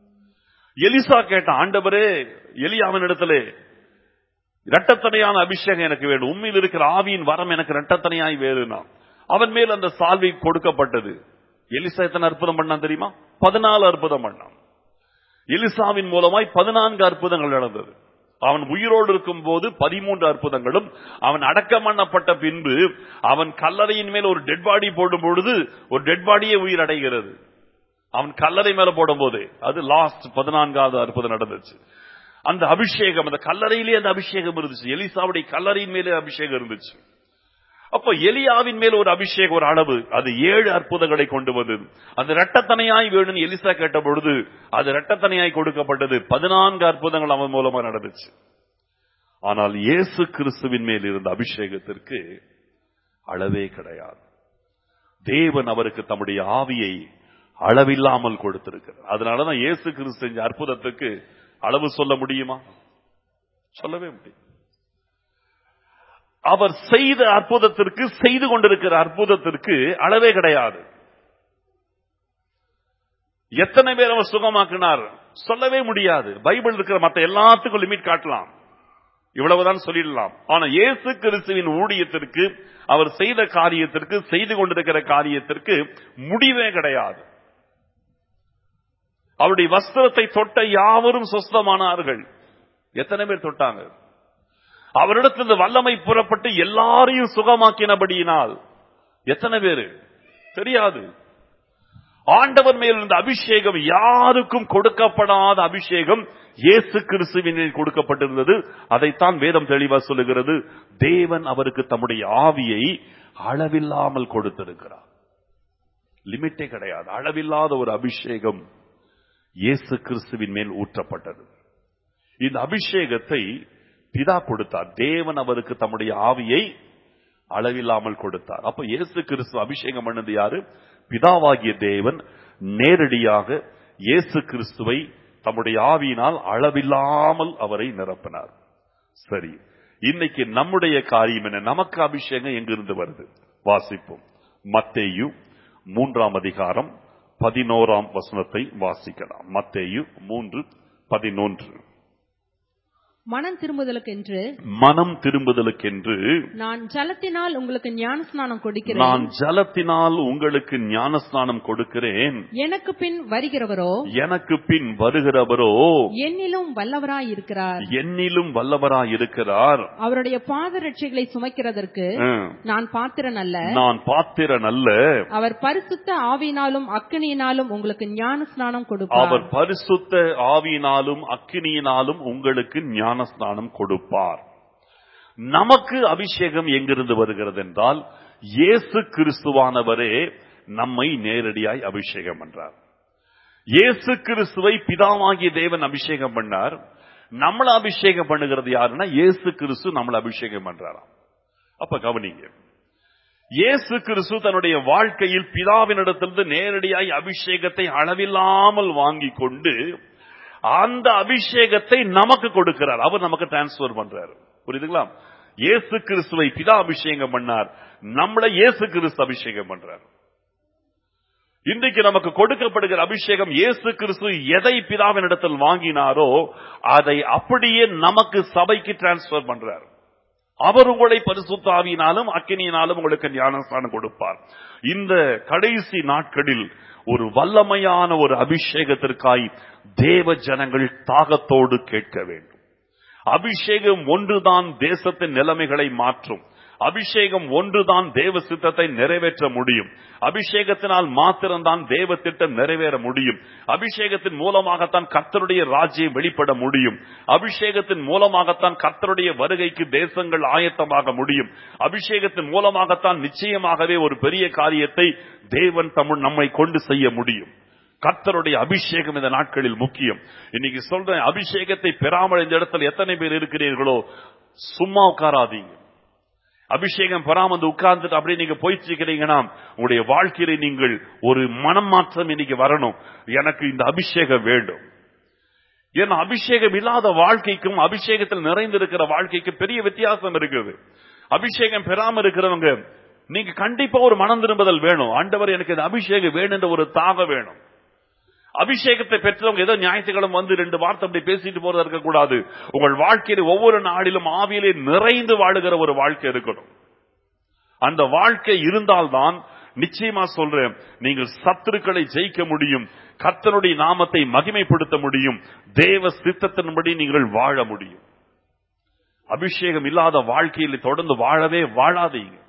எலிசா கேட்ட ஆண்டவரே எலியாவின் இடத்திலே இரட்டத்தனையான அபிஷேகம் எனக்கு வேண்டும் உண்மையில் இருக்கிற ஆவியின் வரம் எனக்கு இரட்டத்தனையாய் வேறுனா அவன் மேல் அந்த சால்வை கொடுக்கப்பட்டது எலிசா எத்தனை அற்புதம் பண்ணான் தெரியுமா பதினாலு அற்புதம் பண்ணான் எலிசாவின் மூலமாய் பதினான்கு அற்புதங்கள் நடந்தது அவன் உயிரோடு இருக்கும் போது பதிமூன்று அற்புதங்களும் அவன் அடக்கம் பண்ணப்பட்ட பின்பு அவன் கல்லறையின் மேல் ஒரு டெட் பாடி போடும் பொழுது ஒரு டெட் பாடியே உயிர் அடைகிறது அவன் கல்லறை மேல போடும் போது அது லாஸ்ட் பதினான்காவது அற்புதம் நடந்துச்சு அந்த அபிஷேகம் அந்த கல்லறையிலே அந்த அபிஷேகம் இருந்துச்சு எலிசாவுடைய கல்லறையின் மேலே அபிஷேகம் இருந்துச்சு அப்ப எலியாவின் மேல் ஒரு அபிஷேகம் ஒரு அளவு அது ஏழு அற்புதங்களை கொண்டு வந்தது அந்த இரட்டத்தனையாய் வேணும்னு எலிசா கேட்ட பொழுது அது இரட்டத்தனையாய் கொடுக்கப்பட்டது பதினான்கு அற்புதங்கள் அவன் மூலமா நடந்துச்சு ஆனால் இயேசு கிறிஸ்துவின் மேல் இருந்த அபிஷேகத்திற்கு அளவே கிடையாது தேவன் அவருக்கு தம்முடைய ஆவியை அளவில்லாமல் கொடுத்திருக்கிறார் அதனாலதான் இயேசு கிறிஸ்து செஞ்ச அற்புதத்துக்கு அளவு சொல்ல முடியுமா சொல்லவே முடியும் அவர் செய்த அற்புதத்திற்கு செய்து கொண்டிருக்கிற அற்புதத்திற்கு அளவே கிடையாது எத்தனை பேர் அவர் சுகமாக்கினார் சொல்லவே முடியாது பைபிள் இருக்கிற மற்ற எல்லாத்துக்கும் லிமிட் காட்டலாம் இவ்வளவுதான் சொல்லிடலாம் ஆனா இயேசு கிறிஸ்துவின் ஊழியத்திற்கு அவர் செய்த காரியத்திற்கு செய்து கொண்டிருக்கிற காரியத்திற்கு முடிவே கிடையாது அவருடைய வஸ்திரத்தை தொட்ட யாவரும் சொஸ்தமானார்கள் எத்தனை பேர் தொட்டாங்க அவரிடத்தில் இந்த வல்லமை புறப்பட்டு எல்லாரையும் சுகமாக்கினபடியினால் எத்தனை பேரு தெரியாது ஆண்டவர் மேல் இருந்த அபிஷேகம் யாருக்கும் கொடுக்கப்படாத அபிஷேகம் இயேசு கிறிஸ்துவின் மேல் கொடுக்கப்பட்டிருந்தது அதைத்தான் வேதம் தெளிவா சொல்லுகிறது தேவன் அவருக்கு தம்முடைய ஆவியை அளவில்லாமல் கொடுத்திருக்கிறார் லிமிட்டே கிடையாது அளவில்லாத ஒரு அபிஷேகம் இயேசு கிறிஸ்துவின் மேல் ஊற்றப்பட்டது இந்த அபிஷேகத்தை பிதா கொடுத்தார் தேவன் அவருக்கு தம்முடைய ஆவியை அளவில்லாமல் கொடுத்தார் அப்ப இயேசு கிறிஸ்து அபிஷேகம் பண்ணது யாரு பிதாவாகிய தேவன் நேரடியாக இயேசு கிறிஸ்துவை தம்முடைய ஆவியினால் அளவில்லாமல் அவரை நிரப்பினார் சரி இன்னைக்கு நம்முடைய காரியம் என்ன நமக்கு அபிஷேகம் எங்கிருந்து வருது வாசிப்போம் மத்தேயு மூன்றாம் அதிகாரம் பதினோராம் வசனத்தை வாசிக்கலாம் மத்தேயு மூன்று பதினொன்று மனம் திரும்புதலுக்கென்று மனம் திரும்புதலுக்கென்று நான் ஜலத்தினால் உங்களுக்கு ஞானஸ்நானம் நான் கொடுக்கிறேன் ஜலத்தினால் உங்களுக்கு ஞானஸ்நானம் கொடுக்கிறேன் எனக்கு பின் வருகிறவரோ எனக்கு பின் வருகிறவரோ என்னிலும் வல்லவராய் இருக்கிறார் என்னிலும் வல்லவராய் இருக்கிறார் அவருடைய பாதரட்சைகளை சுமக்கிறதற்கு ம். நான் பாத்திரன் அல்ல நான் பாத்திரன் அல்ல அவர் பரிசுத்த ஆவியினாலும் அக்கினியினாலும் உங்களுக்கு ஞானஸ்நானம் அவர் கொடுப்பார் பரிசுத்த ஆவியினாலும் அக்கினியினாலும் உங்களுக்கு ஞானஸ்நானம் கொடுப்பார் நமக்கு அபிஷேகம் எங்கிருந்து வருகிறது என்றால் இயேசு கிறிஸ்துவானவரே நம்மை நேரடியாய் அபிஷேகம் பண்றார் இயேசு கிறிஸ்துவை பிதாவாகிய தேவன் அபிஷேகம் பண்ணார் நம்மள அபிஷேகம் பண்ணுகிறது யாருன்னா இயேசு கிறிஸ்து நம்மள அபிஷேகம் பண்றாராம் அப்ப கவனிங்க இயேசு கிறிஸ்து தன்னுடைய வாழ்க்கையில் பிதாவினிடத்திலிருந்து நேரடியாய் அபிஷேகத்தை அளவில்லாமல் வாங்கி கொண்டு அந்த அபிஷேகத்தை நமக்கு கொடுக்கிறார் அவர் நமக்கு டிரான்ஸ்பர் பண்றாரு புரியுதுங்களா இயேசு கிறிஸ்துவை பிதா அபிஷேகம் பண்ணார் நம்மளை இயேசு கிறிஸ்து அபிஷேகம் பண்றார் இன்றைக்கு நமக்கு கொடுக்கப்படுகிற அபிஷேகம் இயேசு கிறிஸ்து எதை பிதாவின் இடத்தில் வாங்கினாரோ அதை அப்படியே நமக்கு சபைக்கு டிரான்ஸ்பர் பண்றார் அவர் உங்களை பரிசுத்தாவியினாலும் அக்கினியினாலும் உங்களுக்கு ஞானஸ்தானம் கொடுப்பார் இந்த கடைசி நாட்களில் ஒரு வல்லமையான ஒரு அபிஷேகத்திற்காய் தேவ ஜனங்கள் தாகத்தோடு கேட்க வேண்டும் அபிஷேகம் ஒன்றுதான் தேசத்தின் நிலைமைகளை மாற்றும் அபிஷேகம் ஒன்றுதான் தேவ சித்தத்தை நிறைவேற்ற முடியும் அபிஷேகத்தினால் மாத்திரம்தான் தேவ திட்டம் நிறைவேற முடியும் அபிஷேகத்தின் மூலமாகத்தான் கர்த்தருடைய ராஜ்யம் வெளிப்பட முடியும் அபிஷேகத்தின் மூலமாகத்தான் கர்த்தருடைய வருகைக்கு தேசங்கள் ஆயத்தமாக முடியும் அபிஷேகத்தின் மூலமாகத்தான் நிச்சயமாகவே ஒரு பெரிய காரியத்தை தேவன் தமிழ் நம்மை கொண்டு செய்ய முடியும் கர்த்தருடைய அபிஷேகம் இந்த நாட்களில் முக்கியம் இன்னைக்கு சொல்றேன் அபிஷேகத்தை பெறாமல் இந்த இடத்துல எத்தனை பேர் இருக்கிறீர்களோ சும்மா உட்காராதீங்க அபிஷேகம் பெறாம வந்து உட்கார்ந்துட்டு அப்படியே நீங்க போயிட்டு இருக்கிறீங்கன்னா உங்களுடைய வாழ்க்கையில நீங்கள் ஒரு மனம் மாற்றம் இன்னைக்கு வரணும் எனக்கு இந்த அபிஷேகம் வேண்டும் ஏன்னா அபிஷேகம் இல்லாத வாழ்க்கைக்கும் அபிஷேகத்தில் நிறைந்திருக்கிற வாழ்க்கைக்கும் பெரிய வித்தியாசம் இருக்குது அபிஷேகம் பெறாம இருக்கிறவங்க நீங்க கண்டிப்பா ஒரு மனம் திரும்புதல் வேணும் ஆண்டவர் எனக்கு இந்த அபிஷேகம் வேணும் என்ற ஒரு தாக வேணும் அபிஷேகத்தை பெற்றவங்க ஏதோ ஞாயிற்றுக்கிழமை வந்து ரெண்டு வார்த்தை அப்படி பேசிட்டு போறது இருக்கக்கூடாது உங்கள் வாழ்க்கையில ஒவ்வொரு நாளிலும் ஆவியிலே நிறைந்து வாழுகிற ஒரு வாழ்க்கை இருக்கணும் அந்த வாழ்க்கை இருந்தால்தான் நிச்சயமா சொல்றேன் நீங்கள் சத்துருக்களை ஜெயிக்க முடியும் கர்த்தனுடைய நாமத்தை மகிமைப்படுத்த முடியும் தேவ சித்தத்தின்படி நீங்கள் வாழ முடியும் அபிஷேகம் இல்லாத வாழ்க்கையில் தொடர்ந்து வாழவே வாழாதீங்க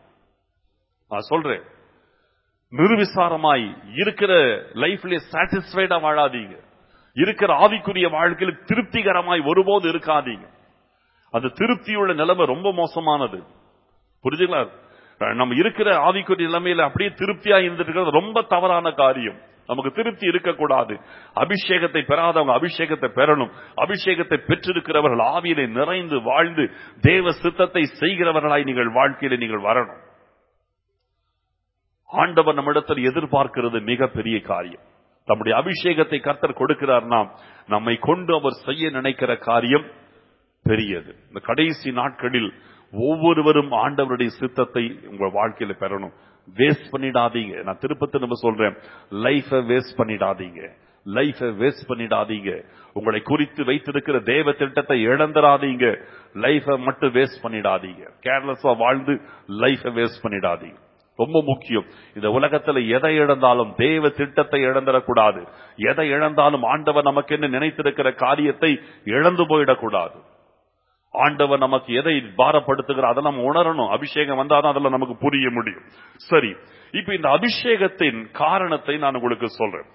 நான் சொல்றேன் நிர்விசாரமாய் இருக்கிற லைஃப்ல சாட்டிஸ்பைடா வாழாதீங்க இருக்கிற ஆவிக்குரிய வாழ்க்கையில் திருப்திகரமாய் ஒருபோது இருக்காதீங்க அந்த திருப்தியுள்ள நிலைமை ரொம்ப மோசமானது புரிஞ்சுங்களா நம்ம இருக்கிற ஆவிக்குரிய நிலைமையில அப்படியே திருப்தியா இருந்துட்டு இருக்கிறது ரொம்ப தவறான காரியம் நமக்கு திருப்தி இருக்கக்கூடாது அபிஷேகத்தை பெறாதவங்க அபிஷேகத்தை பெறணும் அபிஷேகத்தை பெற்றிருக்கிறவர்கள் ஆவியிலே நிறைந்து வாழ்ந்து தேவ சித்தத்தை செய்கிறவர்களாய் நீங்கள் வாழ்க்கையில நீங்கள் வரணும் ஆண்டவர் நம்மிடத்தில் எதிர்பார்க்கிறது மிகப்பெரிய காரியம் தம்முடைய அபிஷேகத்தை கர்த்தர் கொடுக்கிறார்னா நம்மை கொண்டு அவர் செய்ய நினைக்கிற காரியம் பெரியது இந்த கடைசி நாட்களில் ஒவ்வொருவரும் ஆண்டவருடைய சித்தத்தை உங்க வாழ்க்கையில பெறணும் வேஸ்ட் பண்ணிடாதீங்க நான் திருப்பத்தை நம்ம சொல்றேன் லைஃப வேஸ்ட் பண்ணிடாதீங்க லைஃப வேஸ்ட் பண்ணிடாதீங்க உங்களை குறித்து வைத்திருக்கிற தேவ திட்டத்தை இழந்துடாதீங்க லைஃப மட்டும் வேஸ்ட் பண்ணிடாதீங்க கேர்லெஸ்ஸா வாழ்ந்து லைஃப வேஸ்ட் பண்ணிடாதீங்க ரொம்ப முக்கியம் இந்த உலகத்துல எதை இழந்தாலும் தேவ திட்டத்தை இழந்துடக்கூடாது எதை இழந்தாலும் ஆண்டவர் நமக்கு என்ன நினைத்திருக்கிற காரியத்தை இழந்து போயிடக்கூடாது ஆண்டவர் நமக்கு எதை பாரப்படுத்துகிறார் அதை நம்ம உணரணும் அபிஷேகம் வந்தாதான் அதெல்லாம் நமக்கு புரிய முடியும் சரி இப்ப இந்த அபிஷேகத்தின் காரணத்தை நான் உங்களுக்கு சொல்றேன்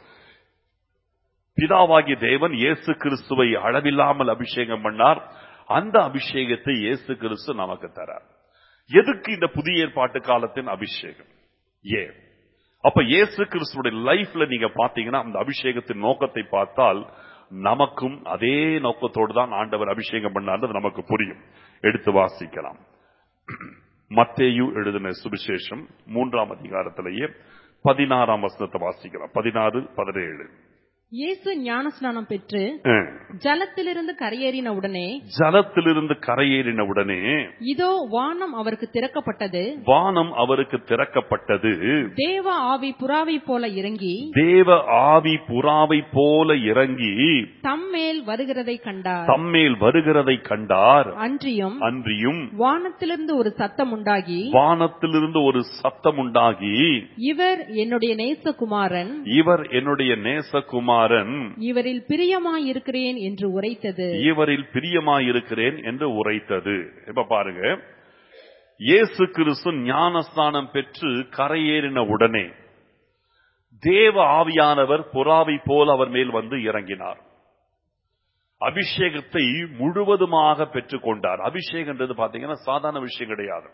பிதாவாகிய தேவன் இயேசு கிறிஸ்துவை அளவில்லாமல் அபிஷேகம் பண்ணார் அந்த அபிஷேகத்தை இயேசு கிறிஸ்து நமக்கு தரார் எதுக்கு இந்த புதிய ஏற்பாட்டு காலத்தின் அபிஷேகம் ஏன் அப்ப இயேசு கிறிஸ்துடைய லைஃப்ல நீங்க பாத்தீங்கன்னா அந்த அபிஷேகத்தின் நோக்கத்தை பார்த்தால் நமக்கும் அதே நோக்கத்தோடு தான் ஆண்டவர் அபிஷேகம் பண்ணார்ன்றது நமக்கு புரியும் எடுத்து வாசிக்கலாம் மத்தேயு எழுதின சுவிசேஷம் மூன்றாம் அதிகாரத்திலேயே பதினாறாம் வசனத்தை வாசிக்கலாம் பதினாறு பதினேழு இயேசு ஞானஸ்நானம் பெற்று அஹ். ஜலத்திலிருந்து கரையேறின உடனே ஜலத்திலிருந்து கரையேறின உடனே இதோ வானம் அவருக்கு திறக்கப்பட்டது வானம் அவருக்கு திறக்கப்பட்டது தேவ ஆவி புறாவை போல இறங்கி தேவ ஆவி புறாவை போல இறங்கி தம்மேல் வருகிறதை கண்டார் தம்மேல் வருகிறதை கண்டார் அன்றியும் அன்றியும் வானத்திலிருந்து ஒரு சத்தம் உண்டாகி வானத்திலிருந்து ஒரு சத்தம் உண்டாகி இவர் என்னுடைய நேசகுமாரன் இவர் என்னுடைய நேசகுமாரன் இவரில் பிரியமாயிருக்கிறேன் என்று உரைத்தது இவரில் பிரியமாயிருக்கிறேன் என்று உரைத்தது இப்ப பாருங்க இயேசு கிறிஸ்து ஞானஸ்தானம் பெற்று கரையேறின உடனே தேவ ஆவியானவர் புறாவை போல் அவர் மேல் வந்து இறங்கினார் அபிஷேகத்தை முழுவதுமாக பெற்றுக் கொண்டார் அபிஷேகன்றது பாத்தீங்கன்னா சாதாரண விஷயம் கிடையாது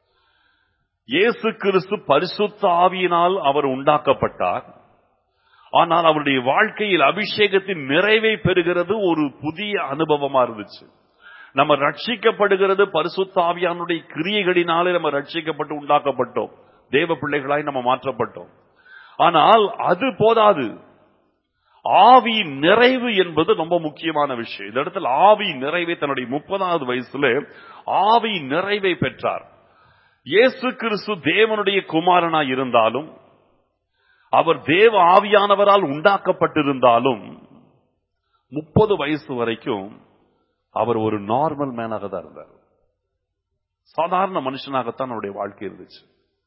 இயேசு கிறிஸ்து பரிசுத்த ஆவியினால் அவர் உண்டாக்கப்பட்டார் ஆனால் அவருடைய வாழ்க்கையில் அபிஷேகத்தின் நிறைவை பெறுகிறது ஒரு புதிய அனுபவமா இருந்துச்சு நம்ம ரட்சிக்கப்படுகிறது பரிசுத்த ஆவியானுடைய கிரியைகளினாலே நம்ம ரட்சிக்கப்பட்டு உண்டாக்கப்பட்டோம் தேவ பிள்ளைகளாய் நம்ம மாற்றப்பட்டோம் ஆனால் அது போதாது ஆவி நிறைவு என்பது ரொம்ப முக்கியமான விஷயம் இந்த இடத்துல ஆவி நிறைவை தன்னுடைய முப்பதாவது வயசுல ஆவி நிறைவை பெற்றார் இயேசு கிறிஸ்து தேவனுடைய குமாரனாய் இருந்தாலும் அவர் தேவ ஆவியானவரால் உண்டாக்கப்பட்டிருந்தாலும் முப்பது வயசு வரைக்கும் அவர் ஒரு நார்மல் மேனாக தான் இருந்தார் சாதாரண மனுஷனாகத்தான் அவருடைய வாழ்க்கை இருந்துச்சு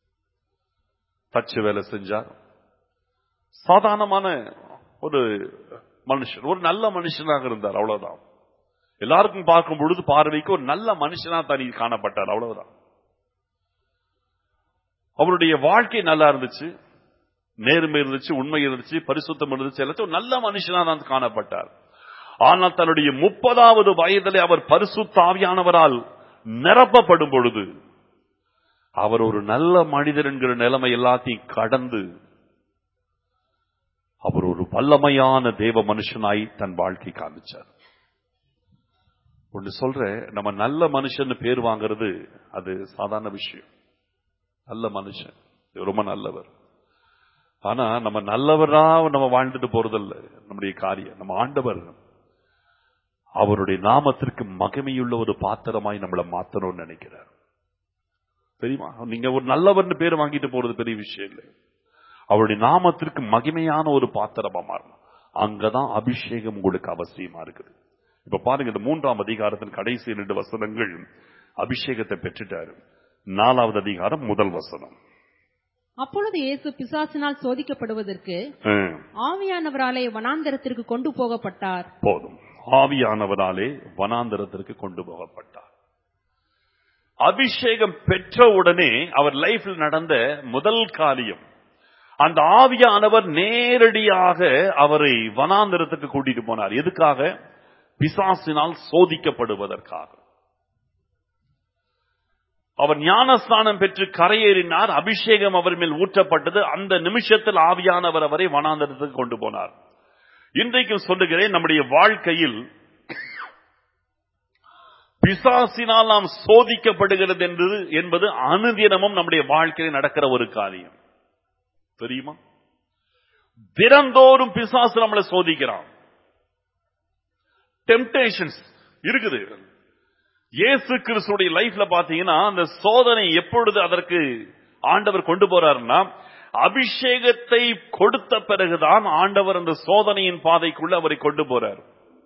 தச்சு வேலை செஞ்சார் சாதாரணமான ஒரு மனுஷன் ஒரு நல்ல மனுஷனாக இருந்தார் அவ்வளவுதான் எல்லாருக்கும் பார்க்கும் பொழுது பார்வைக்கு ஒரு நல்ல மனுஷனா தனி காணப்பட்டார் அவ்வளவுதான் அவருடைய வாழ்க்கை நல்லா இருந்துச்சு நேர்மை இருந்துச்சு உண்மை இருந்துச்சு பரிசுத்தம் இருந்துச்சு எல்லாத்தையும் ஒரு நல்ல மனுஷனா தான் காணப்பட்டார் ஆனால் தன்னுடைய முப்பதாவது வயதிலே அவர் பரிசுத்தாவியானவரால் நிரப்பப்படும் பொழுது அவர் ஒரு நல்ல மனிதர் என்கிற நிலைமை எல்லாத்தையும் கடந்து அவர் ஒரு வல்லமையான தேவ மனுஷனாய் தன் வாழ்க்கை காமிச்சார் ஒன்று சொல்றேன் நம்ம நல்ல மனுஷன் பேர் வாங்குறது அது சாதாரண விஷயம் நல்ல மனுஷன் இவர் ரொம்ப நல்லவர் ஆனா நம்ம நல்லவரா நம்ம வாழ்ந்துட்டு போறதில்ல நம்முடைய காரியம் நம்ம ஆண்டவர் அவருடைய நாமத்திற்கு மகிமையுள்ள ஒரு பாத்திரமாய் நம்மளை மாத்தணும்னு நினைக்கிறார் தெரியுமா நீங்க ஒரு நல்லவர்னு பேர் வாங்கிட்டு போறது பெரிய விஷயம் இல்லை அவருடைய நாமத்திற்கு மகிமையான ஒரு பாத்திரமா மாறணும் அங்கதான் அபிஷேகம் உங்களுக்கு அவசியமா இருக்குது இப்ப பாருங்க இந்த மூன்றாம் அதிகாரத்தின் கடைசி இரண்டு வசனங்கள் அபிஷேகத்தை பெற்றுட்டாரு நாலாவது அதிகாரம் முதல் வசனம் அப்பொழுது இயேசு பிசாசினால் சோதிக்கப்படுவதற்கு ஹம், ஆவியானவராலே வனாந்தரத்திற்கு கொண்டு போகப்பட்டார் போதும் ஆவியானவராலே வனாந்தரத்திற்கு கொண்டு போகப்பட்டார் அபிஷேகம் பெற்ற உடனே அவர் லைஃப்ல நடந்த முதல் காரியம் அந்த ஆவியானவர் நேரடியாக அவரை வனாந்தரத்துக்கு கூட்டிட்டு போனார் எதுக்காக பிசாசினால் சோதிக்கப்படுவதற்காக அவர் ஞானஸ்தானம் பெற்று கரையேறினார் அபிஷேகம் அவர் மேல் ஊற்றப்பட்டது அந்த நிமிஷத்தில் ஆவியானவர் அவரை வனாந்தரத்துக்கு கொண்டு போனார் இன்றைக்கு சொல்லுகிறேன் நம்முடைய வாழ்க்கையில் பிசாசினால் நாம் சோதிக்கப்படுகிறது என்பது என்பது அனுதினமும் நம்முடைய வாழ்க்கையில் நடக்கிற ஒரு காரியம் தெரியுமா தினந்தோறும் பிசாசு நம்மளை சோதிக்கிறான் டெம்டேஷன்ஸ் இருக்குது இயேசு கிறிஸ்துடைய லைஃப்ல பாத்தீங்கன்னா அந்த சோதனை எப்பொழுது அதற்கு ஆண்டவர் கொண்டு போறாருன்னா அபிஷேகத்தை கொடுத்த பிறகுதான் ஆண்டவர் அந்த சோதனையின் பாதைக்குள்ள அவரை கொண்டு போறார்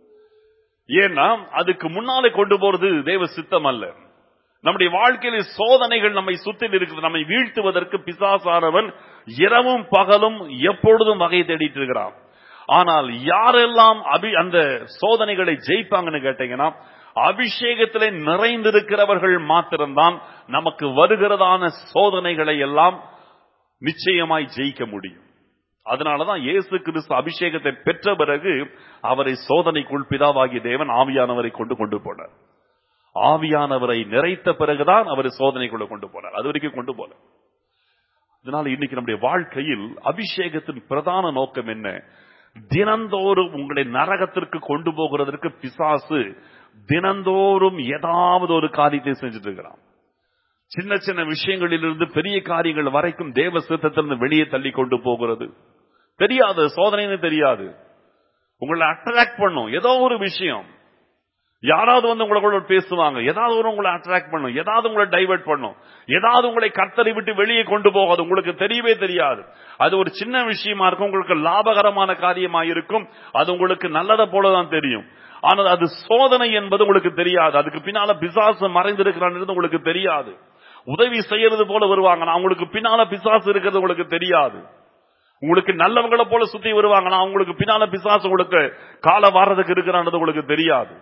ஏன்னா அதுக்கு முன்னாலே கொண்டு போறது தேவ சித்தம் அல்ல நம்முடைய வாழ்க்கையில சோதனைகள் நம்மை சுத்தி இருக்குது நம்மை வீழ்த்துவதற்கு பிசாசானவன் இரவும் பகலும் எப்பொழுதும் வகை தேடிட்டு இருக்கிறான் ஆனால் யாரெல்லாம் அபி அந்த சோதனைகளை ஜெயிப்பாங்கன்னு கேட்டீங்கன்னா அபிஷேகத்திலே நிறைந்திருக்கிறவர்கள் மாத்திரம்தான் நமக்கு வருகிறதான சோதனைகளை எல்லாம் நிச்சயமாய் ஜெயிக்க முடியும் அதனாலதான் இயேசு கிறிஸ்து அபிஷேகத்தை பெற்ற பிறகு அவரை சோதனைக்குள் பிதாவாகிய தேவன் ஆவியானவரை கொண்டு கொண்டு போனார் ஆவியானவரை நிறைத்த பிறகுதான் அவர் சோதனைக்குள்ள கொண்டு போனார் அது வரைக்கும் கொண்டு போல அதனால இன்னைக்கு நம்முடைய வாழ்க்கையில் அபிஷேகத்தின் பிரதான நோக்கம் என்ன தினந்தோறும் உங்களை நரகத்திற்கு கொண்டு போகிறதற்கு பிசாசு தினந்தோறும் ஏதாவது ஒரு காரியத்தை செஞ்சுட்டு இருக்கிறான் சின்ன சின்ன விஷயங்களிலிருந்து பெரிய காரியங்கள் வரைக்கும் தேவ சித்தத்திலிருந்து வெளியே தள்ளி கொண்டு போகிறது தெரியாது சோதனைன்னு தெரியாது உங்களை அட்ராக்ட் பண்ணும் ஏதோ ஒரு விஷயம் யாராவது வந்து உங்களோட பேசுவாங்க ஏதாவது ஒரு உங்களை அட்ராக்ட் பண்ணும் ஏதாவது உங்களை டைவர்ட் பண்ணும் ஏதாவது உங்களை கர்த்தரை விட்டு வெளியே கொண்டு போகாது உங்களுக்கு தெரியவே தெரியாது அது ஒரு சின்ன விஷயமா இருக்கும் உங்களுக்கு லாபகரமான காரியமா இருக்கும் அது உங்களுக்கு நல்லதை போலதான் தெரியும் ஆனால் அது சோதனை என்பது உங்களுக்கு தெரியாது அதுக்கு பின்னால பிசாசு மறைந்திருக்கிறான் உங்களுக்கு தெரியாது உதவி செய்யறது போல வருவாங்க நான் உங்களுக்கு பின்னால பிசாசு இருக்கிறது உங்களுக்கு தெரியாது உங்களுக்கு நல்லவங்களை போல சுத்தி வருவாங்க நான் உங்களுக்கு பின்னால பிசாசு உங்களுக்கு கால வாரதுக்கு இருக்கிறான்றது உங்களுக்கு தெரியாது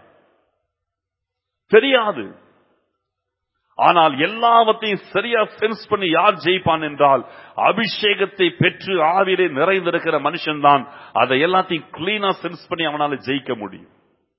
தெரியாது ஆனால் எல்லாவற்றையும் சரியா சென்ஸ் பண்ணி யார் ஜெயிப்பான் என்றால் அபிஷேகத்தை பெற்று ஆவிலே நிறைந்திருக்கிற மனுஷன் தான் அதை எல்லாத்தையும் கிளீனா சென்ஸ் பண்ணி அவனால ஜெயிக்க முடியும்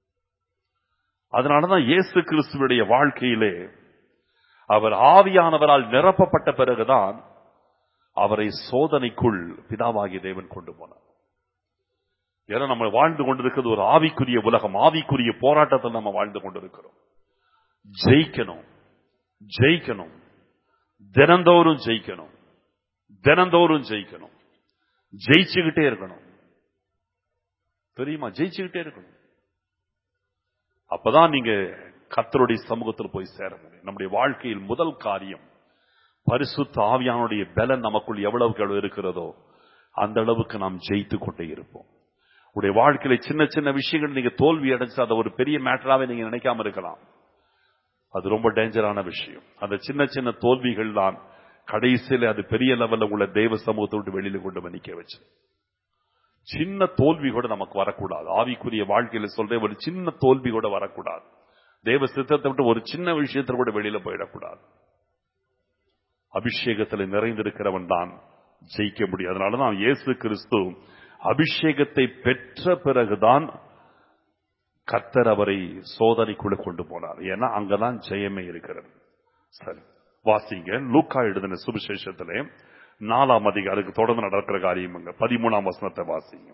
அதனாலதான் இயேசு கிறிஸ்துவனுடைய வாழ்க்கையிலே அவர் ஆவியானவரால் நிரப்பப்பட்ட பிறகுதான் அவரை சோதனைக்குள் பிதாவாகிய தேவன் கொண்டு போனார் ஏன்னா நம்ம வாழ்ந்து கொண்டிருக்கிறது ஒரு ஆவிக்குரிய உலகம் ஆவிக்குரிய போராட்டத்தில் நம்ம வாழ்ந்து கொண்டிருக்கிறோம் ஜெயிக்கணும் ஜெயிக்கணும் தினந்தோறும் ஜெயிக்கணும் தினந்தோறும் ஜெயிக்கணும் ஜெயிச்சுக்கிட்டே இருக்கணும் தெரியுமா ஜெயிச்சுக்கிட்டே இருக்கணும் அப்பதான் நீங்க கர்த்தருடைய சமூகத்தில் போய் சேர முடியும் நம்முடைய வாழ்க்கையில் முதல் காரியம் பரிசுத்த ஆவியானுடைய பலன் நமக்குள் எவ்வளவுக்கு எவ்வளவு இருக்கிறதோ அந்த அளவுக்கு நாம் ஜெயித்து கொண்டே இருப்போம் உடைய வாழ்க்கையில சின்ன சின்ன விஷயங்கள் நீங்க தோல்வி அடைஞ்சு அதை ஒரு பெரிய மேட்டராவே நீங்க நினைக்காம இருக்கலாம் அது ரொம்ப டேஞ்சரான விஷயம் அந்த சின்ன சின்ன தோல்விகள் தான் கடைசியில அது பெரிய லெவல்ல உள்ள தெய்வ சமூகத்தை விட்டு வெளியில கொண்டு வந்து நிக்க வச்சு சின்ன தோல்வி கூட நமக்கு வரக்கூடாது ஆவிக்குரிய வாழ்க்கையில சொல்றேன் ஒரு சின்ன தோல்வி கூட வரக்கூடாது தேவ சித்தத்தை விட்டு ஒரு சின்ன விஷயத்துல கூட வெளியில போயிடக்கூடாது அபிஷேகத்துல நிறைந்திருக்கிறவன் தான் ஜெயிக்க முடியும் அதனாலதான் இயேசு கிறிஸ்து அபிஷேகத்தை பெற்ற பிறகுதான் கர்த்தர் அவரை சோதனைக்குள்ள கொண்டு போனார் ஏன்னா அங்கதான் ஜெயமே இருக்கிறது சரி வாசிங்க லூக்கா எழுதின சுவிசேஷத்திலே நாலாம் அதிகாருக்கு தொடர்ந்து நடக்கிற காரியம் அங்க பதிமூணாம் வசனத்தை வாசிங்க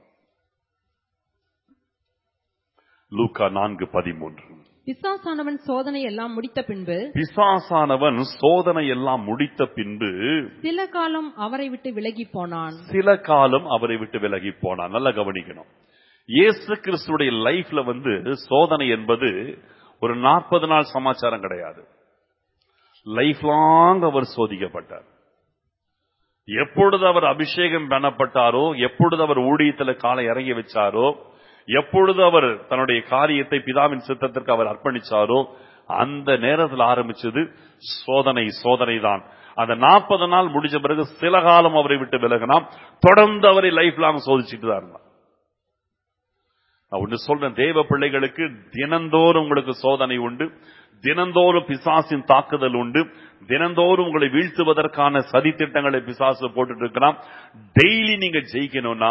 லூக்கா நான்கு பதிமூன்று பிசாசானவன் சோதனை எல்லாம் முடித்த பின்பு பிசாசானவன் சோதனை எல்லாம் முடித்த பின்பு சில காலம் அவரை விட்டு விலகி போனான் சில காலம் அவரை விட்டு விலகி போனான் நல்லா கவனிக்கணும் இயேசு கிறிஸ்துடைய லைஃப்ல வந்து சோதனை என்பது ஒரு நாற்பது நாள் சமாச்சாரம் கிடையாது லைஃப் லாங் அவர் சோதிக்கப்பட்டார் எப்பொழுது அவர் அபிஷேகம் பண்ணப்பட்டாரோ எப்பொழுது அவர் ஊழியத்துல காலை இறங்கி வச்சாரோ எப்பொழுது அவர் தன்னுடைய காரியத்தை பிதாவின் சித்தத்திற்கு அவர் அர்ப்பணிச்சாரோ அந்த நேரத்தில் ஆரம்பிச்சது சோதனை சோதனை தான் அந்த நாற்பது நாள் முடிஞ்ச பிறகு சில காலம் அவரை விட்டு விலகினாம் தொடர்ந்து அவரை லைஃப் லாங் சோதிச்சுட்டு தான் இருந்தார் நான் ஒன்று சொல்றேன் தேவ பிள்ளைகளுக்கு தினந்தோறும் உங்களுக்கு சோதனை உண்டு தினந்தோறும் பிசாசின் தாக்குதல் உண்டு தினந்தோறும் உங்களை வீழ்த்துவதற்கான சதி திட்டங்களை பிசாசு போட்டுட்டு இருக்கிறான் டெய்லி நீங்க ஜெயிக்கணும்னா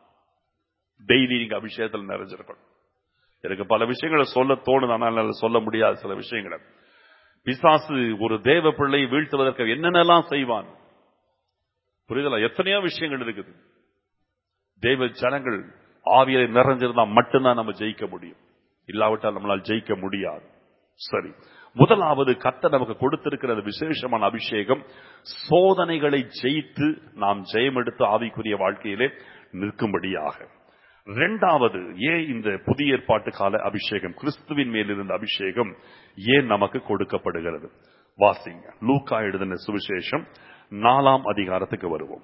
டெய்லி நீங்க அபிஷேகத்தில் நிறைஞ்சிருக்கணும் எனக்கு பல விஷயங்களை சொல்ல தோணுது ஆனால் என்னால சொல்ல முடியாது சில விஷயங்களை பிசாசு ஒரு தேவ பிள்ளையை வீழ்த்துவதற்கு என்னென்னலாம் செய்வான் புரியுதலா எத்தனையோ விஷயங்கள் இருக்குது தேவ ஜனங்கள் ஆவியை நிறைஞ்சிருந்தா மட்டும்தான் நம்ம ஜெயிக்க முடியும் இல்லாவிட்டால் நம்மளால் ஜெயிக்க முடியாது சரி முதலாவது கத்த நமக்கு கொடுத்திருக்கிற அந்த விசேஷமான அபிஷேகம் சோதனைகளை ஜெயித்து நாம் ஜெயமெடுத்து ஆவிக்குரிய வாழ்க்கையிலே நிற்கும்படியாக இரண்டாவது ஏன் இந்த புதிய ஏற்பாட்டு கால அபிஷேகம் கிறிஸ்துவின் மேல் இருந்த அபிஷேகம் ஏன் நமக்கு கொடுக்கப்படுகிறது வாசிங்க லூக்கா எழுதின சுவிசேஷம் நாலாம் அதிகாரத்துக்கு வருவோம்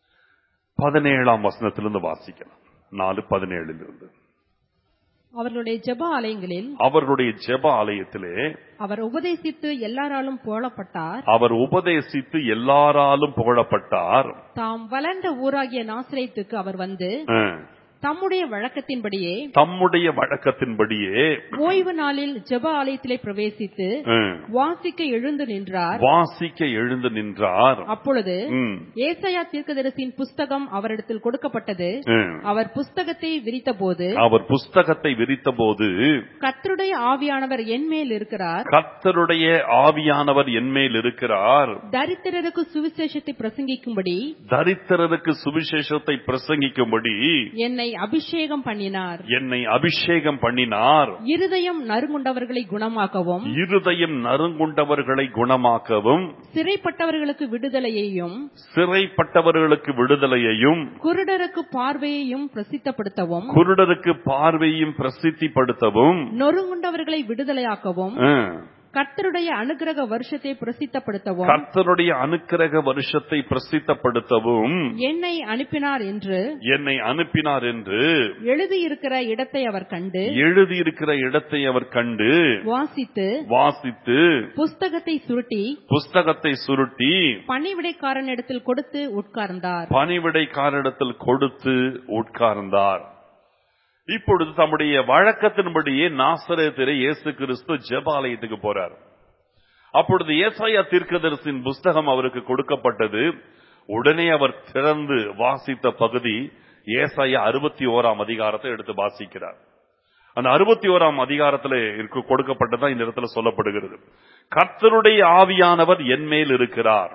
பதினேழாம் வசனத்திலிருந்து வாசிக்கலாம் நாலு பதினேழிலிருந்து அவர்களுடைய ஜெப ஆலயங்களில் அவர்களுடைய ஜெப ஆலயத்திலே அவர் உபதேசித்து எல்லாராலும் புகழப்பட்டார் அவர் உபதேசித்து எல்லாராலும் புகழப்பட்டார் தாம் வளர்ந்த ஊராகிய நாசிரியத்துக்கு அவர் வந்து அஹ், தம்முடைய வழக்கத்தின்படியே தம்முடைய வழக்கத்தின்படியே ஓய்வு நாளில் ஜெப ஆலயத்திலே பிரவேசித்து அஹ், வாசிக்க எழுந்து நின்றார் வாசிக்க எழுந்து நின்றார் அப்பொழுது ம், ஏசாயா தீர்க்கதரிசியின் புஸ்தகம் அவரிடத்தில் கொடுக்கப்பட்டது அஹ். அவர் புஸ்தகத்தை விரித்தபோது அவர் புஸ்தகத்தை விரித்தபோது கர்த்தருடைய ஆவியானவர் என் மேல் இருக்கிறார் கர்த்தருடைய ஆவியானவர் என்மேல் இருக்கிறார் தரித்திரருக்கு சுவிசேஷத்தை பிரசங்கிக்கும்படி தரித்திரருக்கு சுவிசேஷத்தை பிரசங்கிக்கும்படி என்னை அபிஷேகம் பண்ணினார் என்னை அபிஷேகம் பண்ணினார் இருதயம் நறுங்குண்டவர்களை குணமாக்கவும் இருதயம் நறுங்குண்டவர்களை குணமாக்கவும் சிறைப்பட்டவர்களுக்கு விடுதலையையும் சிறைப்பட்டவர்களுக்கு விடுதலையையும் குருடருக்கு பார்வையையும் பிரசித்தப்படுத்தவும் குருடருக்கு பார்வையும் பிரசித்திப்படுத்தவும் நொறுங்குண்டவர்களை விடுதலையாக்கவும் அஹ், கர்த்தருடைய அனுக்கிரக வருஷத்தை பிரசித்தப்படுத்தவும் கர்த்தருடைய அனுக்கிரக வருஷத்தை பிரசித்தப்படுத்தவும் என்னை அனுப்பினார் என்று என்னை அனுப்பினார் என்று எழுதியிருக்கிற இடத்தை அவர் கண்டு எழுதியிருக்கிற இடத்தை அவர் கண்டு வாசித்து வாசித்து புஸ்தகத்தை சுருட்டி புஸ்தகத்தை சுருட்டி பணிவிடைக்காரனிடத்தில் கொடுத்து உட்கார்ந்தார் பணிவிடைக்காரிடத்தில் கொடுத்து உட்கார்ந்தார் இப்பொழுது தம்முடைய வழக்கத்தின்படியே நாசரேத்திலே இயேசு கிறிஸ்து ஜெபாலயத்துக்கு போறார் அப்பொழுது ஏசாயா தீர்க்கதரிசின் புஸ்தகம் அவருக்கு கொடுக்கப்பட்டது உடனே அவர் திறந்து வாசித்த பகுதி ஏசாயா அறுபத்தி ஓராம் அதிகாரத்தை எடுத்து வாசிக்கிறார் அந்த அறுபத்தி ஓராம் அதிகாரத்தில் இருக்க கொடுக்கப்பட்டதான் இந்த இடத்துல சொல்லப்படுகிறது கர்த்தருடைய ஆவியானவர் என் மேல் இருக்கிறார்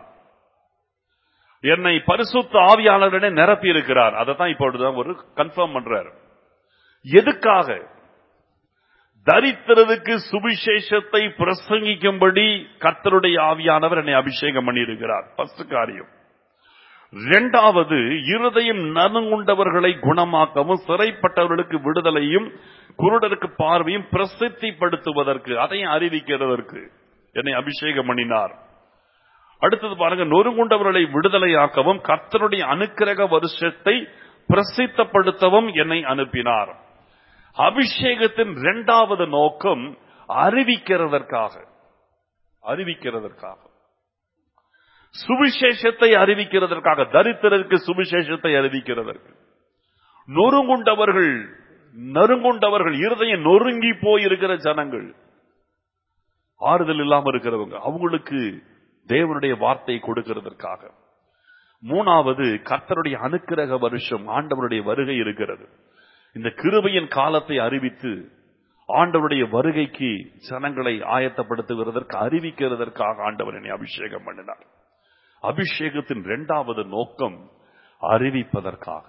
என்னை பரிசுத்த ஆவியாளருடனே நிரப்பி இருக்கிறார் அதை தான் இப்பொழுதுதான் ஒரு கன்ஃபார்ம் பண்றார் எதுக்காக தரித்திரதுக்கு சுவிசேஷத்தை பிரசங்கிக்கும்படி கர்த்தருடைய ஆவியானவர் என்னை அபிஷேகம் பண்ணியிருக்கிறார் ஃபர்ஸ்ட் காரியம் இரண்டாவது இருதயம் நறுங்குண்டவர்களை குணமாக்கவும் சிறைப்பட்டவர்களுக்கு விடுதலையும் குருடருக்கு பார்வையும் பிரசித்திப்படுத்துவதற்கு அதையும் அறிவிக்கிறதற்கு என்னை அபிஷேகம் பண்ணினார் அடுத்தது பாருங்க நொறுங்குண்டவர்களை விடுதலையாக்கவும் கர்த்தருடைய அனுக்கிரக வருஷத்தை பிரசித்தப்படுத்தவும் என்னை அனுப்பினார் அபிஷேகத்தின் இரண்டாவது நோக்கம் அறிவிக்கிறதற்காக அறிவிக்கிறதற்காக சுவிசேஷத்தை அறிவிக்கிறதற்காக தரித்திரருக்கு சுவிசேஷத்தை அறிவிக்கிறதற்கு நொறுங்குண்டவர்கள் நறுங்குண்டவர்கள் இருதயம் நொறுங்கி போயிருக்கிற ஜனங்கள் ஆறுதல் இல்லாம இருக்கிறவங்க அவங்களுக்கு தேவனுடைய வார்த்தை கொடுக்கிறதற்காக மூணாவது கர்த்தருடைய அனுக்கிரக வருஷம் ஆண்டவருடைய வருகை இருக்கிறது இந்த கிருபையின் காலத்தை அறிவித்து ஆண்டவருடைய வருகைக்கு ஜனங்களை ஆயத்தப்படுத்துகிறதற்கு அறிவிக்கிறதற்காக ஆண்டவர் என்னை அபிஷேகம் பண்ணினார் அபிஷேகத்தின் இரண்டாவது நோக்கம் அறிவிப்பதற்காக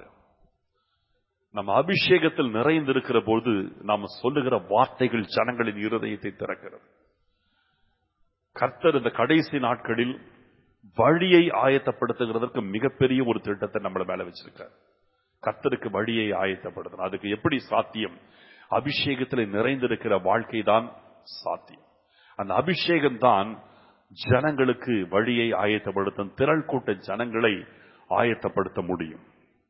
நம்ம அபிஷேகத்தில் நிறைந்திருக்கிற போது நாம் சொல்லுகிற வார்த்தைகள் ஜனங்களின் இருதயத்தை திறக்கிறது கர்த்தர் இந்த கடைசி நாட்களில் வழியை ஆயத்தப்படுத்துகிறதற்கு மிகப்பெரிய ஒரு திட்டத்தை நம்மள மேல வச்சிருக்கார் கர்த்தருக்கு வழியை ஆயத்தப்படுத்தணும் அதுக்கு எப்படி சாத்தியம் அபிஷேகத்தில் நிறைந்திருக்கிற வாழ்க்கை தான் சாத்தியம் அந்த அபிஷேகம் தான் ஜனங்களுக்கு வழியை ஆயத்தப்படுத்தும் திரள் கூட்ட ஜனங்களை ஆயத்தப்படுத்த முடியும்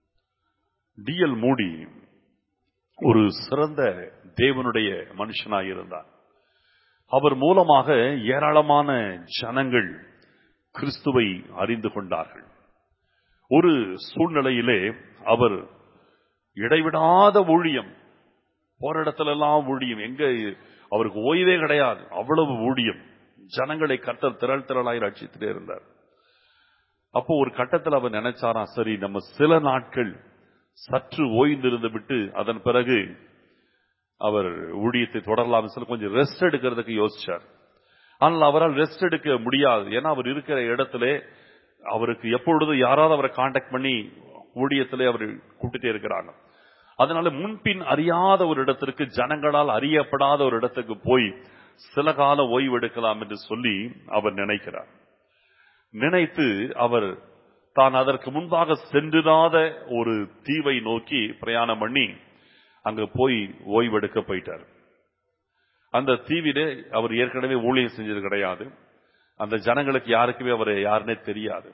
டிஎல் மூடி ஒரு சிறந்த தேவனுடைய மனுஷனாயிருந்தார் அவர் மூலமாக ஏராளமான ஜனங்கள் கிறிஸ்துவை அறிந்து கொண்டார்கள் ஒரு சூழ்நிலையிலே அவர் இடைவிடாத ஊழியம் போற இடத்துல எல்லாம் ஊழியம் எங்க அவருக்கு ஓய்வே கிடையாது அவ்வளவு ஊழியம் ஜனங்களை கர்த்தர் திரள் திரளாய் ரட்சித்துட்டே இருந்தார் அப்போ ஒரு கட்டத்தில் அவர் நினைச்சாராம் சரி நம்ம சில நாட்கள் சற்று ஓய்ந்திருந்து விட்டு அதன் பிறகு அவர் ஊழியத்தை தொடரலாம் சொல்லி கொஞ்சம் ரெஸ்ட் எடுக்கிறதுக்கு யோசிச்சார் ஆனால் அவரால் ரெஸ்ட் எடுக்க முடியாது ஏன்னா அவர் இருக்கிற இடத்துல அவருக்கு எப்பொழுது யாராவது அவரை காண்டாக்ட் பண்ணி ஊழியத்திலே அவர் கூப்பிட்டுட்டே இருக்கிறாங்க அதனால முன்பின் அறியாத ஒரு இடத்திற்கு ஜனங்களால் அறியப்படாத ஒரு இடத்துக்கு போய் சில கால ஓய்வு எடுக்கலாம் என்று சொல்லி அவர் நினைக்கிறார் நினைத்து அவர் தான் அதற்கு முன்பாக சென்றிராத ஒரு தீவை நோக்கி பிரயாணம் பண்ணி அங்க போய் ஓய்வெடுக்க போயிட்டார் அந்த தீவிலே அவர் ஏற்கனவே ஊழியம் செஞ்சது கிடையாது அந்த ஜனங்களுக்கு யாருக்குமே அவர் யாருன்னே தெரியாது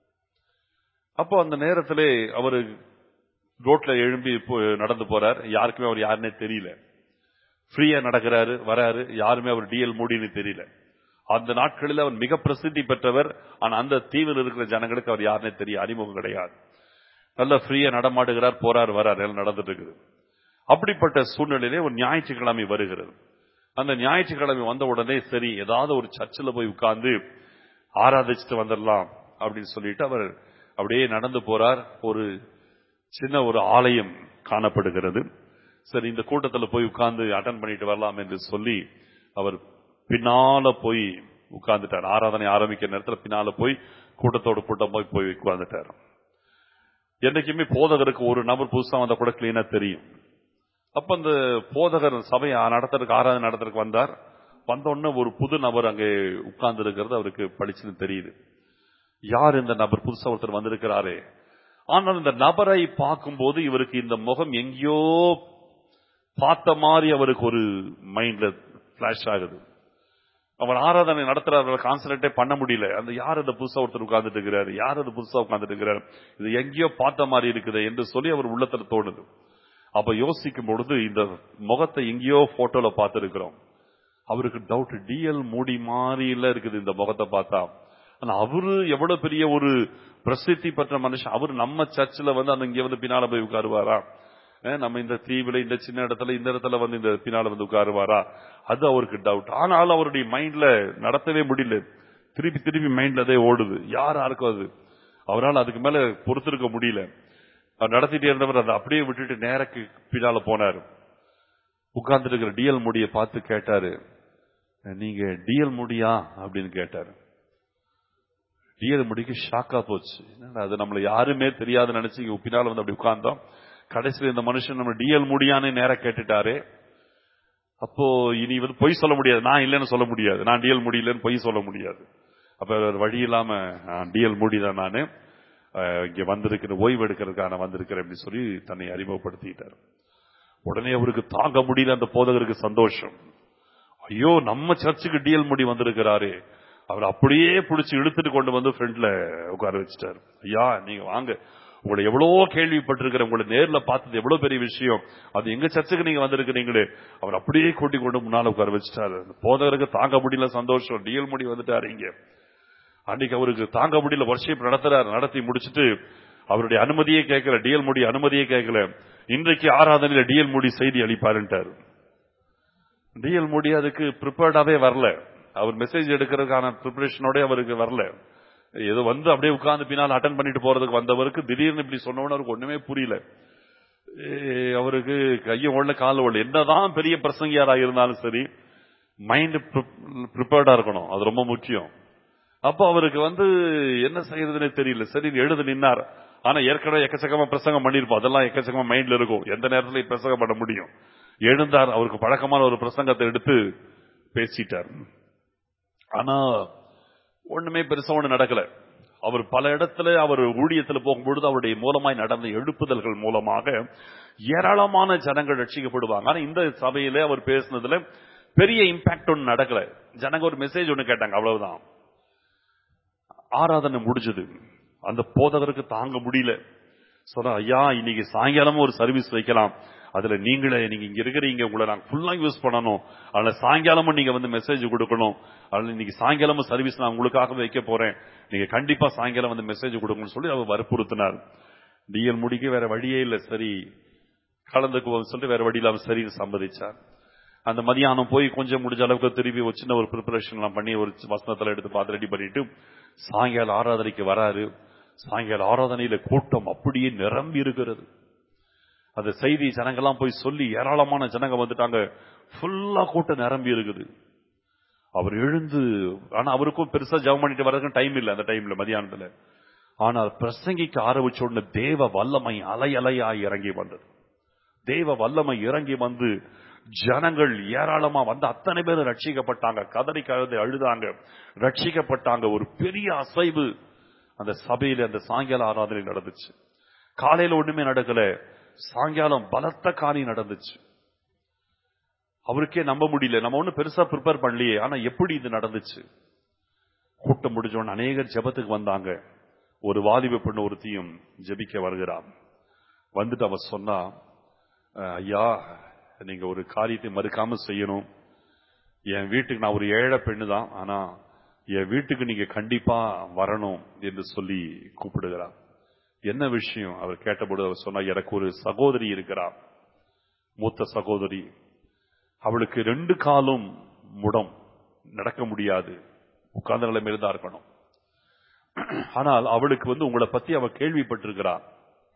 அப்போ அந்த நேரத்திலே அவரு ரோட்ல எழும்பி போ- நடந்து போறார் யாருக்குமே அவர் யாருன்னே தெரியல ஃப்ரீயா நடக்கிறாரு வராரு யாருமே அவர் டிஎல் மூடின்னு தெரியல அந்த நாட்களில் அவர் மிக பிரசித்தி பெற்றவர் ஆனா அந்த தீவில் இருக்கிற ஜனங்களுக்கு அவர் யாருன்னே தெரிய அறிமுகம் கிடையாது நல்ல ஃப்ரீயா நடமாடுகிறார் போறார் வரார் எல்லாம் நடந்துட்டு இருக்குது அப்படிப்பட்ட சூழ்நிலையிலே ஒரு ஞாயிற்றுக்கிழமை வருகிறது அந்த ஞாயிற்றுக்கிழமை வந்த உடனே சரி ஏதாவது ஒரு சர்ச்சில் போய் உட்கார்ந்து ஆராதிச்சுட்டு வந்துடலாம் அப்படின்னு சொல்லிட்டு அவர் அப்படியே நடந்து போறார் ஒரு சின்ன ஒரு ஆலயம் காணப்படுகிறது சரி இந்த கூட்டத்தில் போய் உட்கார்ந்து அட்டன் பண்ணிட்டு வரலாம் என்று சொல்லி அவர் பின்னால போய் உட்கார்ந்துட்டார் ஆராதனை ஆரம்பிக்கிற நேரத்தில் பின்னால போய் கூட்டத்தோட கூட்டம் போய் போய் உட்கார்ந்துட்டார் என்னைக்குமே போதகருக்கு ஒரு நபர் புதுசா வந்தா கூட கிளீனா தெரியும் அப்ப அந்த போதகர் சபையை நடத்துறதுக்கு ஆராதனை நடத்துறதுக்கு வந்தார் வந்த உடனே ஒரு புது நபர் அங்கே உட்கார்ந்து இருக்கிறது அவருக்கு படிச்சுன்னு தெரியுது யார் இந்த நபர் புதுசா ஒருத்தர் வந்திருக்கிறாரே ஆனால் இந்த நபரை பார்க்கும்போது இவருக்கு இந்த முகம் எங்கேயோ பார்த்த மாதிரி அவருக்கு ஒரு மைண்ட்ல பிளாஷ் ஆகுது அவர் ஆராதனை நடத்துறாரு கான்சன்ட்ரேட்டே பண்ண முடியல அந்த யார் அந்த புதுசா ஒருத்தர் உட்கார்ந்துட்டு இருக்கிறாரு யார் அது புதுசா உட்கார்ந்துட்டு இருக்கிறாரு இது எங்கேயோ பார்த்த மாதிரி இருக்குது என்று சொல்லி அவர் உள்ளத்துல தோணுது அப்ப யோசிக்கும் பொழுது இந்த முகத்தை எங்கேயோ போட்டோல பார்த்திருக்கிறோம் அவருக்கு டவுட் டிஎல் மூடி மாதிரில இருக்குது இந்த முகத்தை பார்த்தா ஆனா அவரு எவ்வளவு பெரிய ஒரு பிரசித்தி பெற்ற மனுஷன் அவர் நம்ம சர்ச்சில் வந்து அந்த இங்க வந்து பின்னால போய் உட்காருவாரா அஹ் நம்ம இந்த தீவுல இந்த சின்ன இடத்துல இந்த இடத்துல வந்து இந்த பின்னால வந்து உட்காருவாரா அது அவருக்கு டவுட் ஆனாலும் அவருடைய மைண்ட்ல நடத்தவே முடியல திருப்பி திருப்பி மைண்ட்ல அதே ஓடுது யார் யாருக்கும் அது அவரால் அதுக்கு மேல பொறுத்திருக்க முடியல அவர் நடத்திட்டே இருந்தவர் அதை அப்படியே விட்டுட்டு நேரக்கு பின்னால போனாரு உட்கார்ந்துட்டு இருக்கிற டிஎல் முடிய பார்த்து கேட்டாரு நீங்க டிஎல் முடியா அப்படின்னு கேட்டாரு டிஎல் முடிக்கு ஷாக்கா போச்சு என்னடா அது நம்மள யாருமே தெரியாது நினைச்சு இங்க பின்னால வந்து அப்படி உட்கார்ந்தோம் கடைசியில் இந்த மனுஷன் நம்ம டிஎல் முடியான்னு நேரம் கேட்டுட்டாரு அப்போ இனி வந்து பொய் சொல்ல முடியாது நான் இல்லைன்னு சொல்ல முடியாது நான் டிஎல் முடியலன்னு பொய் சொல்ல முடியாது அப்ப வேற வழி இல்லாம டிஎல் முடிதான் நானு அஹ், இங்க வந்திருக்கிற ஓய்வு எடுக்கிறதுக்காக நான் வந்திருக்கிறேன் அப்படின்னு சொல்லி தன்னை அறிமுகப்படுத்திட்டார் உடனே அவருக்கு தாங்க முடியல அந்த போதகருக்கு சந்தோஷம் ஐயோ நம்ம சர்ச்சுக்கு டிஎல் முடி வந்திருக்கிறாரு அவர் அப்படியே பிடிச்சி இழுத்துட்டு கொண்டு வந்து ஃப்ரண்ட்ல உட்கார வச்சுட்டாரு ஐயா நீங்க வாங்க உங்களை எவ்வளவோ கேள்விப்பட்டிருக்கிற உங்களை நேர்ல பார்த்தது எவ்வளவு பெரிய விஷயம் அது எங்க சர்ச்சுக்கு நீங்க வந்திருக்கிறீங்களே அவர் அப்படியே கூட்டி கொண்டு முன்னால உட்கார வச்சுட்டாரு அந்த போதகருக்கு தாங்க முடியல சந்தோஷம் டிஎல் முடி வந்துட்டாரு இங்க அன்னைக்கு அவருக்கு தாங்க முடியல வர்ஷிப் நடத்துறாரு நடத்தி முடிச்சிட்டு அவருடைய அனுமதியே கேட்கல டிஎல் முடி அனுமதியே கேட்கல இன்றைக்கு ஆராதனையில டிஎல் முடி செய்தி அளிப்பாருன்ட்டாரு டிஎல் மோடி அதுக்கு ப்ரிப்பேர்டாவே வரல அவர் மெசேஜ் எடுக்கிறதுக்கான ப்ரிப்பரேஷனோட அவருக்கு வரல ஏதோ வந்து அப்படியே உட்கார்ந்து பின்னால் அட்டன் பண்ணிட்டு போறதுக்கு வந்தவருக்கு திடீர்னு இப்படி சொன்னவன அவருக்கு ஒண்ணுமே புரியல ஏ, அவருக்கு கையும் ஓடல கால ஓடல என்னதான் பெரிய பிரசங்கியாரா இருந்தாலும் சரி மைண்ட் ப்ரிப்பேர்டா இருக்கணும் அது ரொம்ப முக்கியம் அப்போ அவருக்கு வந்து என்ன செய்யறதுன்னே தெரியல சரி எழுத நின்னார் ஆனா ஏற்கனவே எக்கச்சக்கமா பிரசங்கம் பண்ணிருப்போம் அதெல்லாம் எக்கச்சக்கமா மைண்ட்ல இருக்கும் எந்த நேரத்துல பிரசங்கம் பண்ண முடியும் எழுந்தார் அவருக்கு பழக்கமான ஒரு பிரசங்கத்தை எடுத்து பேசிட்டார் ஆனா ஒண்ணுமே பெருசா ஒண்ணு நடக்கல அவர் பல இடத்துல அவர் ஊழியத்துல போகும்பொழுது அவருடைய மூலமாய் நடந்த எழுப்புதல்கள் மூலமாக ஏராளமான ஜனங்கள் ரட்சிக்கப்படுவாங்க ஆனா இந்த சபையில அவர் பேசினதுல பெரிய இம்பாக்ட் ஒண்ணு நடக்கல ஜனங்க ஒரு மெசேஜ் ஒண்ணு கேட்டாங்க அவ்வளவுதான் ஆராதனை முடிஞ்சது அந்த போதகருக்கு தாங்க முடியல சொன்னா ஐயா இன்னைக்கு சாயங்காலமும் ஒரு சர்வீஸ் வைக்கலாம் அதுல நீங்களே நீங்க இங்க இருக்கிறீங்க உங்களை நாங்க ஃபுல்லா யூஸ் பண்ணணும் அதுல சாயங்காலமும் நீங்க வந்து மெசேஜ் கொடுக்கணும் அதுல இன்னைக்கு சாயங்காலமும் சர்வீஸ் நான் உங்களுக்காக வைக்க போறேன் நீங்க கண்டிப்பா சாயங்காலம் வந்து மெசேஜ் கொடுக்கணும்னு சொல்லி அவர் வற்புறுத்தினார் டிஎல் முடிக்க வேற வழியே இல்ல சரி கலந்துக்குவோம் சொல்லிட்டு வேற வழி இல்லாம சரின்னு சம்மதிச்சார் அந்த மதியானம் போய் கொஞ்சம் முடிஞ்ச அளவுக்கு திருப்பி ஒரு சின்ன ஒரு ப்ரிப்பரேஷன் எல்லாம் பண்ணி ஒரு வசனத்துல எடுத்து பார்த்து ரெடி பண்ணிட்டு சாயங்கால ஆராதனைக்கு வராரு சாயங்கால ஆராதனையில கூட்டம் அப்படியே நிரம்பி இருக்கிறது அந்த செய்தி ஜனங்கெல்லாம் போய் சொல்லி ஏராளமான ஜனங்க வந்துட்டாங்க ஃபுல்லா கூட்டம் நிரம்பி இருக்குது அவர் எழுந்து ஆனா அவருக்கும் பெருசா ஜெபம் பண்ணிட்டு வர்றதுக்கு டைம் இல்ல அந்த டைம்ல மதியானத்துல ஆனால் பிரசங்கிக்க ஆரம்பிச்ச உடனே தேவ வல்லமை அலை அலையாய் இறங்கி வந்தது தேவ வல்லமை இறங்கி வந்து ஜனங்கள் ஏராளமா வந்து அத்தனை பேர் ரட்சிக்கப்பட்டாங்க கதறி கழுதை அழுதாங்க ரட்சிக்கப்பட்டாங்க ஒரு பெரிய அசைவு அந்த சபையில அந்த சாயங்கால ஆராதனை நடந்துச்சு காலையில ஒண்ணுமே நடக்கல சாயங்காலம் பலத்த காணி நடந்துச்சு அவருக்கே நம்ப முடியல நம்ம ஒண்ணு பெருசா ப்ரிப்பேர் பண்ணலையே ஆனா எப்படி இது நடந்துச்சு கூட்டம் முடிஞ்ச உடனே அநேகர் ஜெபத்துக்கு வந்தாங்க ஒரு வாலிப பெண்ணு ஒருத்தியும் ஜெபிக்க வருகிறான் வந்துட்டு அவ சொன்னா "அஹ், ஐயா நீங்க ஒரு காரியத்தை மறுக்காம செய்யணும் என் வீட்டுக்கு நான் ஒரு ஏழை பெண்ணு தான் ஆனா என் வீட்டுக்கு நீங்க கண்டிப்பா வரணும் என்று சொல்லி கூப்பிடுகிறார் என்ன விஷயம் அவர் கேட்டபோது அவர் சொன்னா எனக்கு ஒரு சகோதரி இருக்கிறார் மூத்த சகோதரி அவளுக்கு ரெண்டு காலும் முடம் நடக்க முடியாது உட்கார்ந்த நிலைமையில தான் இருக்கணும் ஆனால் அவளுக்கு வந்து உங்களை பத்தி அவ கேள்விப்பட்டிருக்கிறார்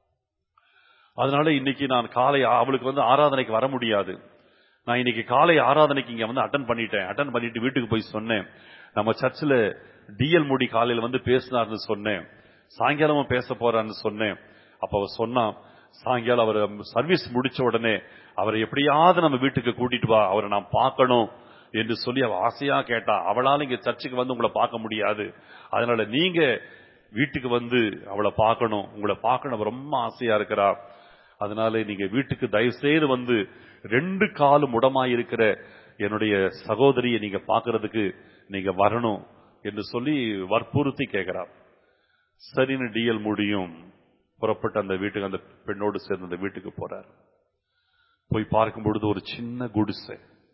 அதனால இன்னைக்கு நான் காலை அவளுக்கு வந்து ஆராதனைக்கு வர முடியாது நான் இன்னைக்கு காலை ஆராதனைக்கு இங்க வந்து அட்டன் பண்ணிட்டேன் அட்டன் பண்ணிட்டு வீட்டுக்கு போய் சொன்னேன் நம்ம சர்ச்சில் டிஎல் மோடி காலையில வந்து பேசினார்னு சொன்னேன் சாயங்காலமும் பேச போறான்னு சொன்னேன் அப்ப அவ சொன்னா சாயங்காலம் அவர் சர்வீஸ் முடிச்ச உடனே அவரை எப்படியாவது நம்ம வீட்டுக்கு கூட்டிட்டு வா அவரை நான் பார்க்கணும் என்று சொல்லி அவ ஆசையா கேட்டா அவளால இங்க சர்ச்சுக்கு வந்து உங்களை பார்க்க முடியாது அதனால நீங்க வீட்டுக்கு வந்து அவளை பார்க்கணும் உங்களை பார்க்கணும் அவ ரொம்ப ஆசையா இருக்கிறா அதனால நீங்க வீட்டுக்கு தயவு செய்து வந்து ரெண்டு காலும் உடமாய் இருக்கிற என்னுடைய சகோதரியை நீங்க பார்க்கிறதுக்கு நீங்க வரணும் என்று சொல்லி வற்புறுத்தி கேட்கிறார் சரின்னு டிஎல் முடியும் புறப்பட்டு அந்த வீட்டுக்கு அந்த பெண்ணோடு சேர்ந்து அந்த வீட்டுக்கு போறார் போய் பார்க்கும் பொழுது ஒரு சின்ன குடிசை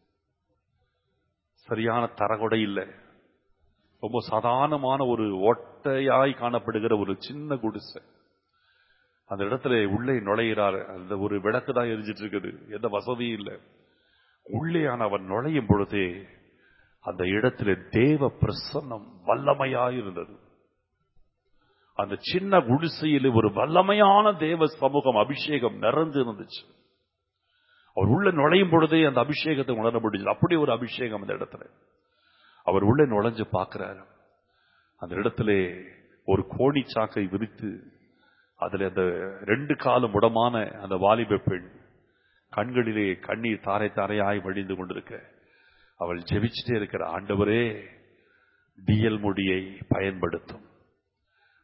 சரியான தரகொடை இல்லை ரொம்ப சாதாரணமான ஒரு ஒட்டையாய் காணப்படுகிற ஒரு சின்ன குடிசை அந்த இடத்துல உள்ளே நுழையிறாரு அந்த ஒரு விளக்கு தான் எரிஞ்சிட்டு இருக்குது எந்த வசதியும் இல்லை உள்ளே அவன் நுழையும் பொழுதே அந்த இடத்துல தேவ பிரசன்னம் வல்லமையாய் இருந்தது அந்த சின்ன குடிசையில் ஒரு வல்லமையான தேவ சமூகம் அபிஷேகம் நிறைந்து இருந்துச்சு அவர் உள்ள நுழையும் பொழுதே அந்த அபிஷேகத்தை உணர முடிஞ்சது அப்படி ஒரு அபிஷேகம் அந்த இடத்துல அவர் உள்ள நுழைஞ்சு பார்க்கிறார் அந்த இடத்துல ஒரு கோணி சாக்கை விரித்து அதுல அந்த ரெண்டு காலம் உடமான அந்த வாலிப பெண் கண்களிலே கண்ணீர் தாரை தாரையாய் வழிந்து கொண்டிருக்க அவள் ஜெபிச்சுட்டே இருக்கிற ஆண்டவரே டிஎல் முடியை பயன்படுத்தும்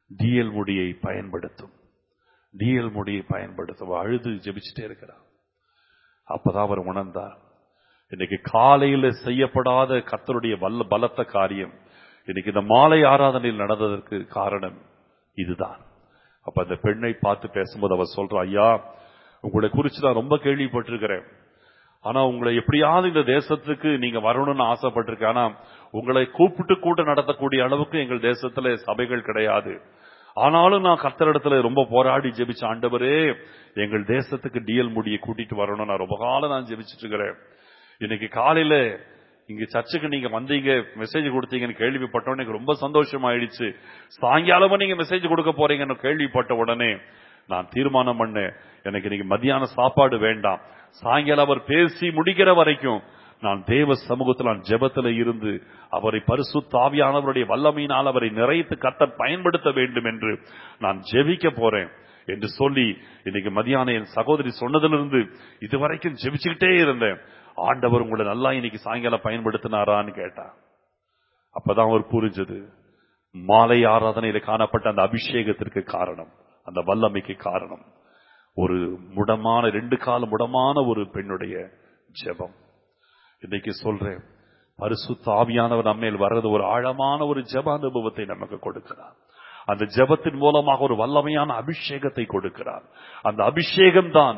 டிஎல் முடியை பயன்படுத்தும் டிஎல் முடியை பயன்படுத்தும் அவ அழுது ஜெபிச்சுட்டே இருக்கிறார் அப்பதான் அவர் உணர்ந்தார் இன்னைக்கு காலையில செய்யப்படாத கர்த்தருடைய வல்ல பலத்த காரியம் இன்னைக்கு இந்த மாலை ஆராதனையில் நடந்ததற்கு காரணம் இதுதான் அப்ப அந்த பெண்ணை பார்த்து பேசும்போது அவர் சொல்றா ஐயா உங்களை குறிச்சு நான் ரொம்ப கேள்விப்பட்டிருக்கிறேன் ஆனா உங்களை எப்படியாவது இந்த தேசத்துக்கு நீங்க வரணும்னு ஆசைப்பட்டிருக்கேன் ஆனா உங்களை கூப்பிட்டு கூட நடத்தக்கூடிய அளவுக்கு எங்கள் தேசத்துல சபைகள் கிடையாது ஆனாலும் நான் கர்த்தரிடத்துல ரொம்ப போராடி ஜெபிச்ச ஆண்டவரே எங்கள் தேசத்துக்கு டிஎல் முடியை கூட்டிட்டு வரணும் நான் ரொம்ப காலம் நான் ஜெபிச்சிட்டு இருக்கிறேன் இன்னைக்கு காலையில இங்க சர்ச்சுக்கு நீங்க வந்தீங்க மெசேஜ் கொடுத்தீங்கன்னு கேள்விப்பட்டோன்னே எனக்கு ரொம்ப சந்தோஷம் ஆயிடுச்சு சாயங்காலமும் நீங்க மெசேஜ் கொடுக்க போறீங்கன்னு கேள்விப்பட்ட உடனே நான் தீர்மானம் பண்ணேன் எனக்கு இன்னைக்கு மத்தியான சாப்பாடு வேண்டாம் சாயங்காலம் அவர் பேசி முடிக்கிற வரைக்கும் நான் தேவ சமூகத்தில் நான் ஜெபத்துல இருந்து அவரை பரிசுத்தாவியானவருடைய வல்லமையினால் அவரை நிறைத்து கத்தர் பயன்படுத்த வேண்டும் என்று நான் ஜெபிக்க போறேன் என்று சொல்லி இன்னைக்கு மதியான என் சகோதரி சொன்னதிலிருந்து இதுவரைக்கும் ஜெபிச்சுக்கிட்டே இருந்தேன் ஆண்டவர் உங்களை நல்லா இன்னைக்கு சாயங்காலம் பயன்படுத்தினாரான்னு கேட்டா அப்பதான் அவர் புரிஞ்சது மாலை ஆராதனையில காணப்பட்ட அந்த அபிஷேகத்திற்கு காரணம் அந்த வல்லமைக்கு காரணம் ஒரு முடமான ரெண்டு கால முடமான ஒரு பெண்ணுடைய ஜெபம் இன்னைக்கு சொல்றேன் பரிசுத்த ஆவியானவர் நம்மேல் வர்றது ஒரு ஆழமான ஒரு ஜெப அனுபவத்தை நமக்கு கொடுக்கிறார் அந்த ஜெபத்தின் மூலமாக ஒரு வல்லமையான அபிஷேகத்தை கொடுக்கிறார் அந்த அபிஷேகம் தான்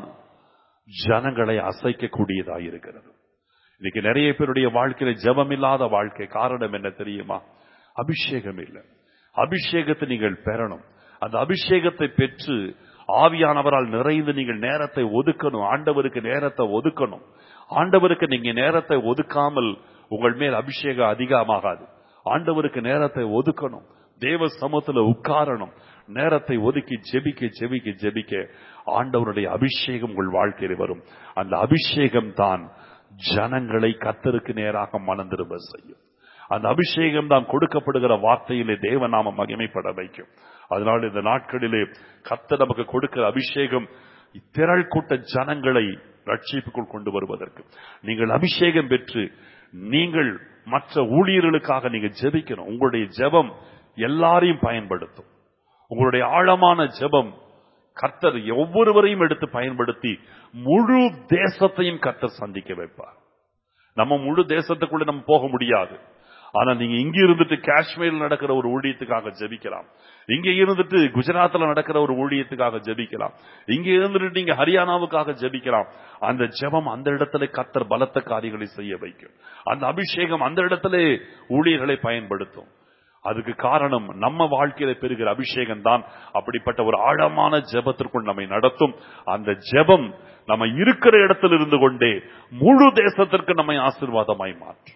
ஜனங்களை அசைக்கக்கூடியதாக இருக்கிறது இன்னைக்கு நிறைய பேருடைய வாழ்க்கையில ஜெபம் இல்லாத வாழ்க்கை காரணம் என்ன தெரியுமா அபிஷேகம் இல்லை அபிஷேகத்தை நீங்கள் பெறணும் அந்த அபிஷேகத்தை பெற்று ஆவியானவரால் நிறைந்து நீங்கள் நேரத்தை ஒதுக்கணும் ஆண்டவருக்கு நேரத்தை ஒதுக்கணும் ஆண்டவருக்கு நீங்க நேரத்தை ஒதுக்காமல் உங்கள் மேல் அபிஷேகம் அதிகமாகாது ஆண்டவருக்கு நேரத்தை ஒதுக்கணும் தேவ சமூகத்துல உட்காரணும் நேரத்தை ஒதுக்கி ஜெபிக்க ஜெபிக்க ஜெபிக்க ஆண்டவருடைய அபிஷேகம் உங்கள் வாழ்க்கையில் வரும் அந்த அபிஷேகம் தான் ஜனங்களை கத்தருக்கு நேராக மனந்திரும்ப செய்யும் அந்த அபிஷேகம் தான் கொடுக்கப்படுகிற வார்த்தையிலே தேவநாம மகிமைப்பட வைக்கும் அதனால் இந்த நாட்களிலே கத்த நமக்கு கொடுக்கிற அபிஷேகம் திரள் கூட்ட ஜனங்களை ரட்சிப்புக்குள் கொண்டு வருவதற்கு நீங்கள் அபிஷேகம் பெற்று நீங்கள் மற்ற ஊழியர்களுக்காக நீங்க ஜெபிக்கணும் உங்களுடைய ஜெபம் எல்லாரையும் பயன்படுத்தும் உங்களுடைய ஆழமான ஜெபம் கர்த்தர் ஒவ்வொருவரையும் எடுத்து பயன்படுத்தி முழு தேசத்தையும் கர்த்தர் சந்திக்க வைப்பார் நம்ம முழு தேசத்துக்குள்ள நம்ம போக முடியாது ஆனா நீங்க இங்க இருந்துட்டு காஷ்மீர்ல நடக்கிற ஒரு ஊழியத்துக்காக ஜெபிக்கலாம் இங்க இருந்துட்டு குஜராத்ல நடக்கிற ஒரு ஊழியத்துக்காக ஜெபிக்கலாம் இங்க இருந்துட்டு நீங்க ஹரியானாவுக்காக ஜெபிக்கலாம் அந்த ஜெபம் அந்த இடத்துல கத்தர் பலத்த காரியங்களை செய்ய வைக்கும் அந்த அபிஷேகம் அந்த இடத்துல ஊழியர்களை பயன்படுத்தும் அதுக்கு காரணம் நம்ம வாழ்க்கையில பெறுகிற அபிஷேகம் தான் அப்படிப்பட்ட ஒரு ஆழமான ஜெபத்திற்குள் நம்மை நடத்தும் அந்த ஜெபம் நம்ம இருக்கிற இடத்தில் இருந்து கொண்டே முழு தேசத்திற்கு நம்மை ஆசிர்வாதமாய் மாற்றும்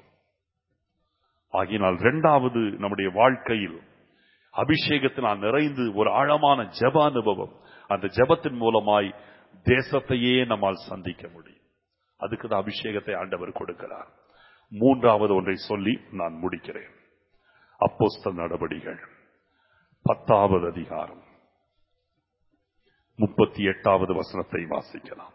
ஆகினால் இரண்டாவது நம்முடைய வாழ்க்கையில் அபிஷேகத்தினால் நிறைந்து ஒரு ஆழமான ஜெப அனுபவம் அந்த ஜெபத்தின் மூலமாய் தேசத்தையே நம்மால் சந்திக்க முடியும் அதுக்கு தான் அபிஷேகத்தை ஆண்டவர் கொடுக்கிறார் மூன்றாவது ஒன்றை சொல்லி நான் முடிக்கிறேன் அப்போஸ்தல் நடவடிகள் பத்தாவது அதிகாரம் முப்பத்தி எட்டாவது வசனத்தை வாசிக்கலாம்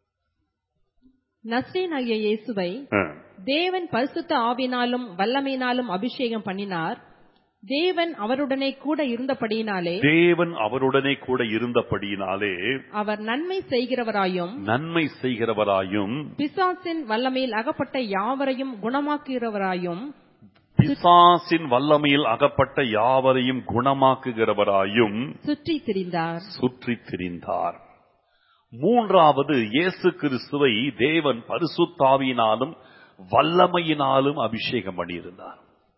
நஸ்ரேனாகிய இயேசுவை ஆ. தேவன் பரிசுத்த ஆவினாலும் வல்லமையினாலும் அபிஷேகம் பண்ணினார் தேவன் அவருடனே கூட இருந்தபடியினாலே தேவன் அவருடனே கூட இருந்தபடியினாலே அவர் நன்மை செய்கிறவராயும் நன்மை செய்கிறவராயும் பிசாசின் வல்லமையில் அகப்பட்ட யாவரையும் குணமாக்குகிறவராயும் பிசாசின் வல்லமையில் அகப்பட்ட யாவரையும் குணமாக்குகிறவராயும் சுற்றி திரிந்தார் சுற்றித் திரிந்தார் மூன்றாவது இயேசு கிறிஸ்துவை தேவன் பரிசுத்தாவியினாலும் வல்லமையினாலும் அபிஷேகம் பண்ணியிருந்தார்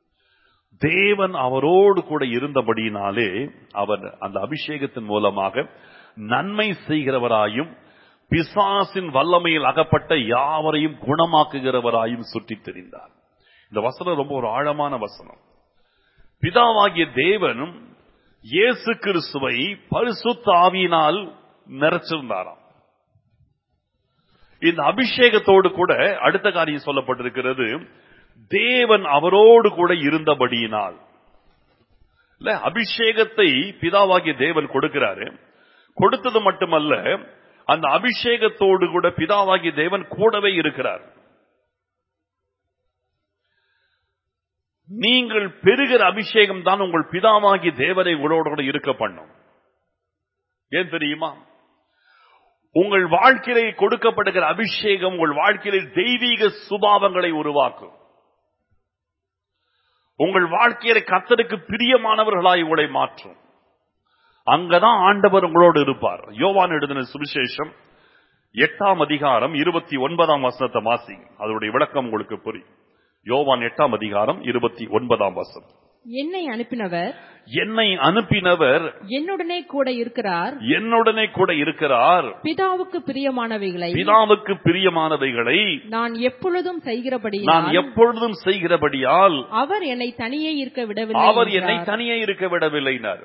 தேவன் அவரோடு கூட இருந்தபடியினாலே அவர் அந்த அபிஷேகத்தின் மூலமாக நன்மை செய்கிறவராயும் பிசாசின் வல்லமையில் அகப்பட்ட யாவரையும் குணமாக்குகிறவராயும் சுற்றித் திரிந்தார் இந்த வசனம் ரொம்ப ஒரு ஆழமான வசனம் பிதாவாகிய தேவனும் இயேசு கிறிஸ்துவை பரிசுத்த ஆவியினால் நிறைச்சிருந்தாராம் இந்த அபிஷேகத்தோடு கூட அடுத்த காரியம் சொல்லப்பட்டிருக்கிறது தேவன் அவரோடு கூட இருந்தபடியினால் இல்ல அபிஷேகத்தை பிதாவாகிய தேவன் கொடுக்கிறாரு கொடுத்தது மட்டுமல்ல அந்த அபிஷேகத்தோடு கூட பிதாவாகிய தேவன் கூடவே இருக்கிறார் நீங்கள் பெறுகிற அபிஷேகம் தான் உங்கள் பிதாவாகி தேவனை உங்களோடு கூட இருக்க பண்ணும் ஏன் தெரியுமா உங்கள் வாழ்க்கையிலே கொடுக்கப்படுகிற அபிஷேகம் உங்கள் வாழ்க்கையிலே தெய்வீக சுபாவங்களை உருவாக்கும் உங்கள் வாழ்க்கையில கத்தருக்கு பிரியமானவர்களாய் உங்களை மாற்றும் அங்கதான் ஆண்டவர் உங்களோடு இருப்பார் யோவான் எழுதின சுவிசேஷம் எட்டாம் அதிகாரம் இருபத்தி ஒன்பதாம் வசனத்தை வாசி அதனுடைய விளக்கம் உங்களுக்கு புரியும் யோவான் எட்டாம் அதிகாரம் இருபத்தி ஒன்பதாம் வசனம் என்னை அனுப்பினவர் என்னை அனுப்பினவர் என்னுடனே கூட இருக்கிறார் என்னுடனே கூட இருக்கிறார் பிதாவுக்கு பிரியமானவைகளை பிதாவுக்கு பிரியமானவைகளை நான் எப்பொழுதும் நான் செய்கிறபடியால் எப்பொழுதும் செய்கிறபடியால் அவர் என்னை தனியே இருக்க விடவில்லை அவர் என்னை என்றார். தனியே இருக்க விடவில்லைனார்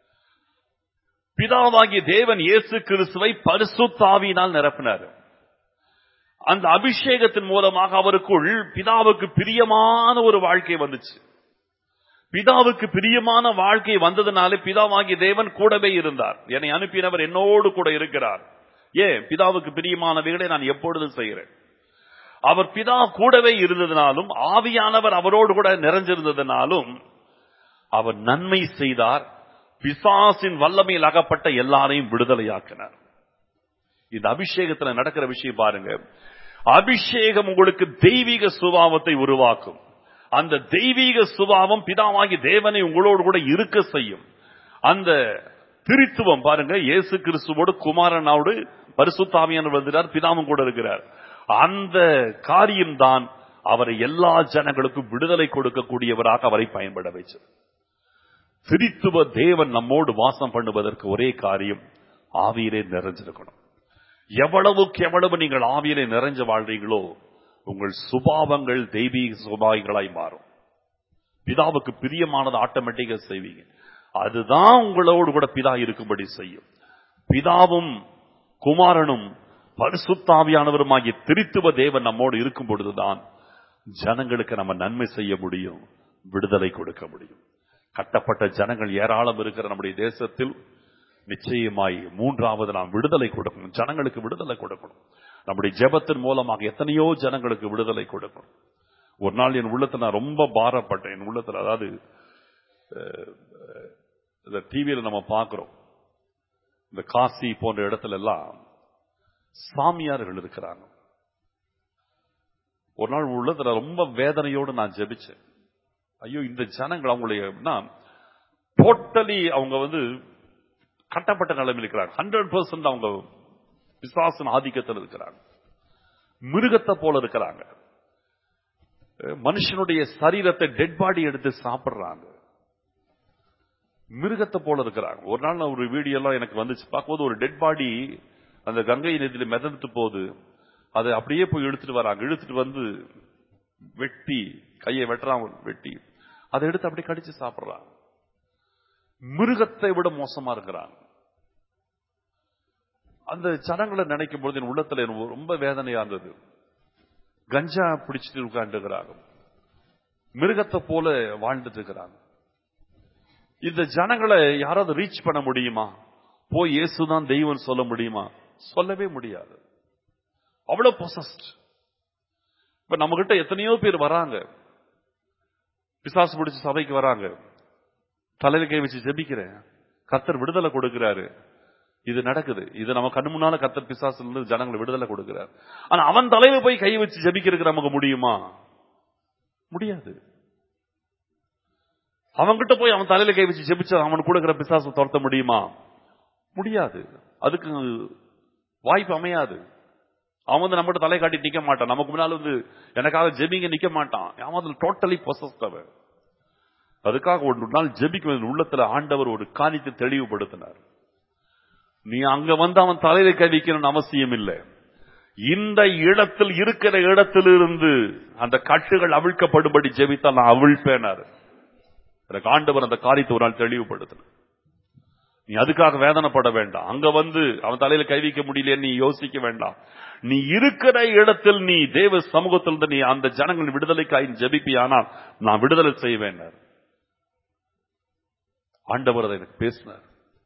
பிதாவாகிய தேவன் இயேசு கிறிஸ்துவை பரிசுத்தாவியினால் நிரப்பினார் அந்த அபிஷேகத்தின் மூலமாக அவருக்குள் பிதாவுக்கு பிரியமான ஒரு வாழ்க்கை வந்துச்சு பிதாவுக்கு பிரியமான வாழ்க்கை வந்ததுனாலே பிதாவாகிய தேவன் கூடவே இருந்தார் என்னை அனுப்பினவர் என்னோடு கூட இருக்கிறார் ஏன் பிதாவுக்கு பிரியமானவைகளை நான் எப்பொழுதும் செய்கிறேன் அவர் பிதா கூடவே இருந்ததினாலும் ஆவியானவர் அவரோடு கூட நிறைஞ்சிருந்ததினாலும் அவர் நன்மை செய்தார் பிசாசின் வல்லமையில் அகப்பட்ட எல்லாரையும் விடுதலையாக்கினார் இந்த அபிஷேகத்துல நடக்கிற விஷயம் பாருங்க அபிஷேகம் உங்களுக்கு தெய்வீக சுபாவத்தை உருவாக்கும் அந்த தெய்வீக சுபாவம் பிதாவாகி தேவனை உங்களோடு கூட இருக்க செய்யும் அந்த திருத்துவம் பாருங்க இயேசு கிறிஸ்துவோடு குமாரனோடு பரிசுத்தாமியானவர் வந்துறார் பிதாவும் கூட இருக்கிறார் அந்த காரியம்தான் அவரை எல்லா ஜனங்களுக்கும் விடுதலை கொடுக்கக்கூடியவராக அவரை பயன்பட வைச்சது திரித்துவ தேவன் நம்மோடு வாசம் பண்ணுவதற்கு ஒரே காரியம் ஆவியிலே நிறைஞ்சிருக்கணும் எவ்வளவுக்கு எவ்வளவு நீங்கள் ஆவியிலே நிறைஞ்சு வாழ்றீங்களோ உங்கள் சுபாவங்கள் தெய்வீக சுபாவங்களாய் மாறும் பிதாவுக்கு பிரியமானது ஆட்டோமேட்டிக்கா செய்வீங்க அதுதான் உங்களோடு கூட பிதா இருக்கும்படி செய்யும் பிதாவும் குமாரனும் பரிசுத்தாவியானவருமாகிய திரித்துவ தேவன் நம்மோடு இருக்கும் பொழுதுதான் ஜனங்களுக்கு நம்ம நன்மை செய்ய முடியும் விடுதலை கொடுக்க முடியும் கட்டப்பட்ட ஜனங்கள் ஏராளம் இருக்கிற நம்முடைய தேசத்தில் நிச்சயமாய் மூன்றாவது நாம் விடுதலை கொடுக்கணும் ஜனங்களுக்கு விடுதலை கொடுக்கணும் நம்முடைய ஜெபத்தின் மூலமாக எத்தனையோ ஜனங்களுக்கு விடுதலை கொடுக்கணும் ஒரு நாள் என் உள்ளத்துல நான் ரொம்ப பாரப்பட்டேன் என் உள்ளத்துல அதாவது அஹ், இந்த டிவியில நம்ம பார்க்கிறோம் இந்த காசி போன்ற இடத்துல எல்லாம் சாமியார்கள் இருக்கிறாங்க ஒரு நாள் உள்ளத்துல ரொம்ப வேதனையோடு நான் ஜெபிச்சேன் ஐயோ இந்த ஜனங்கள் அவங்களுடைய டோட்டலி அவங்க வந்து கட்டப்பட்ட நிலைமையில் இருக்கிறாங்க ஹண்ட்ரட் பர்சன்ட் அவங்க விசுவாசன் ஆதிக்கத்தில் இருக்கிறாங்க மிருகத்தை போல இருக்கிறாங்க அஹ் மனுஷனுடைய சரீரத்தை டெட் பாடி எடுத்து சாப்பிடுறாங்க மிருகத்தை போல இருக்கிறாங்க ஒரு நாள் நான் ஒரு வீடியோ எல்லாம் எனக்கு வந்துச்சு பார்க்கும்போது ஒரு டெட் பாடி அந்த கங்கை நதியில மிதந்துட்டு போகுது அதை அப்படியே போய் இழுத்துட்டு வராங்க இழுத்துட்டு வந்து வெட்டி கையை வெட்டுறான் வெட்டி அதை எடுத்து அப்படியே கடிச்சு சாப்பிடுறாங்க மிருகத்தை விட மோசமா இருக்கிறாங்க அந்த சடங்களை நினைக்கும் பொழுது என் உள்ளத்துல எனக்கு ரொம்ப வேதனையா இருந்தது கஞ்சா பிடிச்சிட்டு உட்கார்ந்துக்கிறாங்க மிருகத்தை போல வாழ்ந்துட்டு இருக்கிறாங்க இந்த ஜனங்களை யாராவது ரீச் பண்ண முடியுமா போய் இயேசுதான் தெய்வம் சொல்ல முடியுமா சொல்லவே முடியாது அவ்வளவு பொசஸ்ட் இப்ப நம்ம கிட்ட எத்தனையோ பேர் வராங்க பிசாசு பிடிச்ச சபைக்கு வராங்க தலையில கை வச்சு ஜெபிக்கிறேன் கர்த்தர் விடுதலை கொடுக்கிறாரு இது நடக்குது இது நம்ம கண்ணு முன்னால கர்த்தர் பிசாசுல இருந்து ஜனங்களை விடுதலை கொடுக்கிறார் ஆனா அவன் தலையில போய் கை வச்சு ஜெபிக்கிறதுக்கு நமக்கு முடியுமா முடியாது அவன்கிட்ட போய் அவன் தலையில கை வச்சு ஜெபிச்சு அவன் கொடுக்கிற பிசாசு துரத்த முடியுமா முடியாது அதுக்கு வாய்ப்பு அமையாது அவன் வந்து நம்மகிட்ட தலை காட்டி நிக்க மாட்டான் நமக்கு முன்னால வந்து எனக்காக ஜெபிங்க நிக்க மாட்டான் அவன் அதுல டோட்டலி பொசஸ்தவன் அதுக்காக ஒரு நாள் ஜெபிக்க உள்ளத்துல ஆண்டவர் ஒரு காரியத்தை தெளிவுபடுத்தினார் நீ அங்க வந்து அவன் தலையில கை வைக்கணும்னு அவசியம் இல்லை இந்த இடத்தில் இருக்கிற இடத்திலிருந்து அந்த கட்டுகள் அவிழ்க்கப்படும்படி ஜெபித்தால் நான் அவிழ்ப்பேனாரு எனக்கு ஆண்டவர் அந்த காரியத்தை ஒரு நாள் தெளிவுபடுத்தின நீ அதுக்காக வேதனைப்பட வேண்டாம் அங்க வந்து அவன் தலையில கை வைக்க முடியல நீ யோசிக்க வேண்டாம் நீ இருக்கிற இடத்தில் நீ தேவ சமூகத்திலிருந்து நீ அந்த ஜனங்கள் விடுதலைக்காய் ஜெபிப்பியானால் நான் விடுதலை செய்வேன் ஆண்டவர் அதை எனக்கு பேசினார்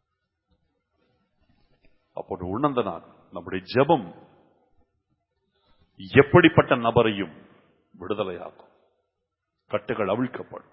அப்போது உணர்ந்த நான் நம்முடைய ஜெபம் எப்படிப்பட்ட நபரையும் விடுதலையாக்கும் கட்டுகள் அவிழ்க்கப்படும்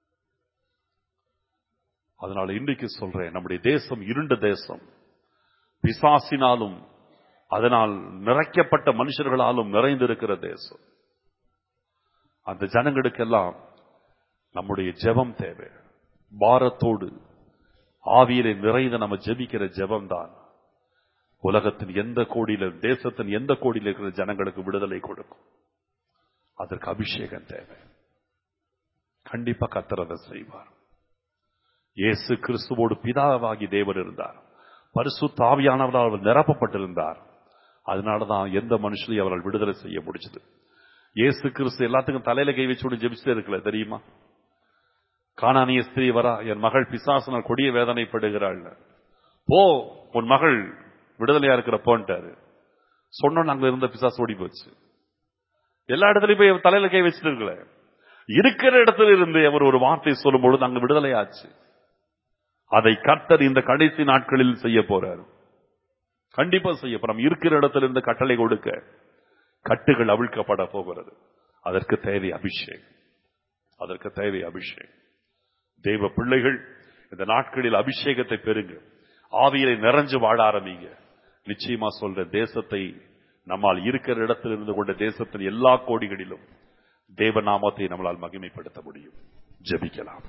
அதனால இன்றைக்கு சொல்றேன் நம்முடைய தேசம் இருண்ட தேசம் பிசாசினாலும் அதனால் நிறைக்கப்பட்ட மனுஷர்களாலும் நிறைந்திருக்கிற தேசம் அந்த ஜனங்களுக்கெல்லாம் நம்முடைய ஜெபம் தேவை பாரத்தோடு ஆவியிலே நிறைந்து நம்ம ஜெபிக்கிற ஜெபம் தான் உலகத்தின் எந்த கோடியில தேசத்தின் எந்த கோடியில் இருக்கிற ஜனங்களுக்கு விடுதலை கொடுக்கும் அதற்கு அபிஷேகம் தேவை கண்டிப்பா கத்தர் அதை செய்வார் இயேசு கிறிஸ்துவோடு பிதாவாகி தேவன் இருந்தார் பரிசு தாவியானவரால் அவர் நிரப்பப்பட்டிருந்தார் அதனாலதான் எந்த மனுஷனையும் அவரால் விடுதலை செய்ய முடிச்சது இயேசு கிறிஸ்து எல்லாத்துக்கும் தலையில கை வச்சு ஜெபிச்சுட்டே இருக்கல தெரியுமா காணானிய ஸ்திரீ வரா என் மகள் பிசாசனால் கொடிய வேதனைப்படுகிறாள் போ உன் மகள் விடுதலையா இருக்கிற போன்ட்டாரு சொன்னோன்னு அங்க இருந்த பிசாசு ஓடி போச்சு எல்லா இடத்துலயும் போய் தலையில கை வச்சுட்டு இருக்கல இருக்கிற இடத்துல இருந்து அவர் ஒரு வார்த்தை சொல்லும் பொழுது அங்க விடுதலை ஆச்சு அதை கர்த்தர் இந்த கடைசி நாட்களில் செய்ய போறார் கண்டிப்பா செய்ய போறோம் இருக்கிற இடத்துல இருந்து கட்டளை கொடுக்க கட்டுகள் அவிழ்க்கப்பட போகிறது அதற்கு தேவை அபிஷேகம் அதற்கு தேவை அபிஷேகம் தெய்வ பிள்ளைகள் இந்த நாட்களில் அபிஷேகத்தை பெறுங்க ஆவியலை நிறைஞ்சு வாழ ஆரம்பிங்க நிச்சயமா சொல்ற தேசத்தை நம்மால் இருக்கிற இடத்தில் இருந்து கொண்ட தேசத்தின் எல்லா கோடிகளிலும் தேவநாமத்தை நம்மளால் மகிமைப்படுத்த முடியும் ஜெபிக்கலாம்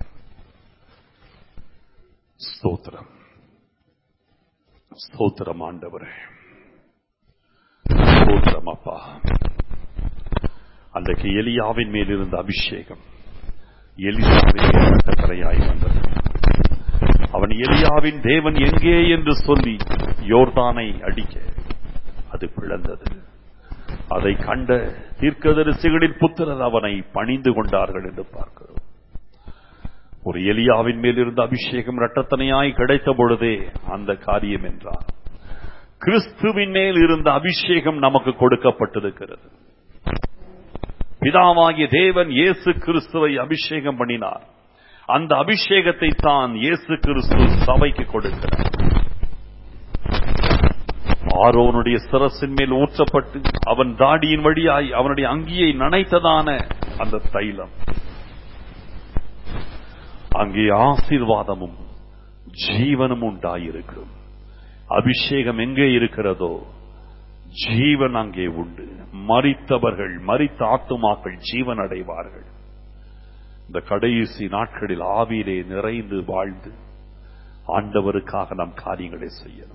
ஸ்தோத்திரம் ஸ்தோத்திரம் ஆண்டவரே ஸ்தோத்திரம் அப்பா அன்றைக்கு எலியாவின் மேல் இருந்த அபிஷேகம் எலியாவின் மேல் கட்டளையாய் வந்தது அவன் எலியாவின் தேவன் எங்கே என்று சொல்லி யோர்தானை அடிக்க அது பிளந்தது அதை கண்ட தீர்க்கதரிசிகளின் புத்திரர் அவனை பணிந்து கொண்டார்கள் என்று பார்க்கிறோம் ஒரு எலியாவின் மேல் இருந்த அபிஷேகம் இரட்டத்தனையாய் கிடைத்த பொழுதே அந்த காரியம் என்றார் கிறிஸ்துவின் மேல் இருந்த அபிஷேகம் நமக்கு கொடுக்கப்பட்டிருக்கிறது பிதாவாகிய தேவன் இயேசு கிறிஸ்துவை அபிஷேகம் பண்ணினார் அந்த அபிஷேகத்தை தான் இயேசு கிறிஸ்து சபைக்கு கொடுக்கிறார் ஆரோனுடைய சிரசின் மேல் ஊற்றப்பட்டு அவன் தாடியின் வழியாய் அவனுடைய அங்கியை நனைத்ததான அந்த தைலம் அங்கே ஆசீர்வாதமும் ஜீவனும் உண்டாயிருக்கும் அபிஷேகம் எங்கே இருக்கிறதோ ஜீவன் அங்கே உண்டு மறித்தவர்கள் மறித்த ஆத்துமாக்கள் ஜீவன் அடைவார்கள் இந்த கடைசி நாட்களில் ஆவியிலே நிறைந்து வாழ்ந்து ஆண்டவருக்காக நாம் காரியங்களை செய்யணும்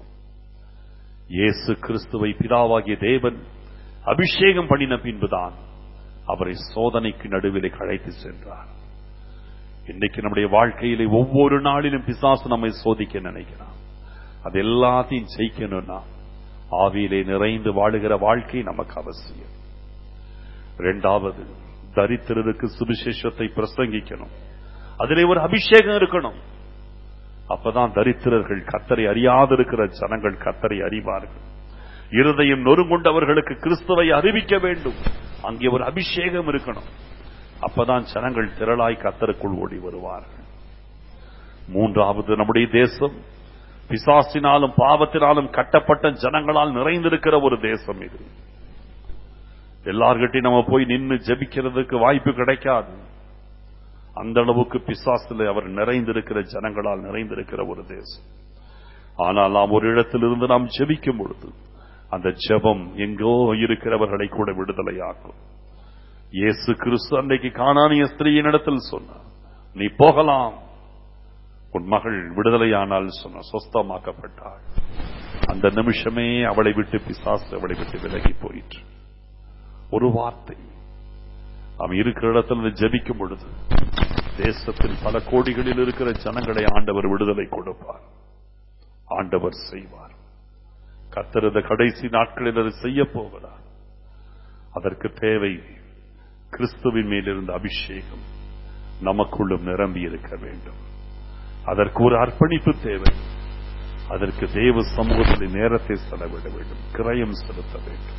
இயேசு கிறிஸ்துவை பிதாவாகிய தேவன் அபிஷேகம் பண்ணின பின்புதான் அவரை சோதனைக்கு நடுவிலே கழைத்து சென்றார் இன்னைக்கு நம்முடைய வாழ்க்கையிலே ஒவ்வொரு நாளிலும் பிசாசு நம்மை சோதிக்க நினைக்கிறான் அது எல்லாத்தையும் ஜெயிக்கணும்னா ஆவியிலே நிறைந்து வாழுகிற வாழ்க்கை நமக்கு அவசியம் இரண்டாவது தரித்திரருக்கு சுவிசேஷத்தை பிரசங்கிக்கணும் அதிலே ஒரு அபிஷேகம் இருக்கணும் அப்பதான் தரித்திரர்கள் கத்தரை அறியாதிருக்கிற ஜனங்கள் கத்தரை அறிவார்கள் இருதயம் நொறுங்குண்டவர்களுக்கு கிறிஸ்துவை அறிவிக்க வேண்டும் அங்கே ஒரு அபிஷேகம் இருக்கணும் அப்பதான் ஜனங்கள் திரளாய் கத்தருக்குள் ஓடி வருவார்கள் மூன்றாவது நம்முடைய தேசம் பிசாசினாலும் பாவத்தினாலும் கட்டப்பட்ட ஜனங்களால் நிறைந்திருக்கிற ஒரு தேசம் இது எல்லார்கிட்டையும் நம்ம போய் நின்று ஜெபிக்கிறதுக்கு வாய்ப்பு கிடைக்காது அந்த அளவுக்கு பிசாசில் அவர் நிறைந்திருக்கிற ஜனங்களால் நிறைந்திருக்கிற ஒரு தேசம் ஆனால் நாம் ஒரு இடத்திலிருந்து நாம் ஜெபிக்கும் பொழுது அந்த ஜெபம் எங்கோ இருக்கிறவர்களை கூட விடுதலையாக்கும் இயேசு கிறிஸ்து அன்றைக்கு காணானிய ஸ்திரீயின் இடத்தில் சொன்னார் நீ போகலாம் உன் மகள் விடுதலையானால் சொன்ன சொஸ்தமாக்கப்பட்டாள் அந்த நிமிஷமே அவளை விட்டு பிசாசு அவளை விட்டு விலகி போயிற்று ஒரு வார்த்தை அவன் இருக்கிற இடத்துல ஜெபிக்கும் பொழுது தேசத்தில் பல கோடிகளில் இருக்கிற ஜனங்களை ஆண்டவர் விடுதலை கொடுப்பார் ஆண்டவர் செய்வார் கத்தரத கடைசி நாட்களில் அதை செய்ய போகிறார் அதற்கு தேவை கிறிஸ்துவின் மேலிருந்த அபிஷேகம் நமக்குள்ளும் நிரம்பி இருக்க வேண்டும் அதற்கு ஒரு அர்ப்பணிப்பு தேவை அதற்கு தேவ சமூகத்தில் நேரத்தை செலவிட வேண்டும் கிரயம் செலுத்த வேண்டும்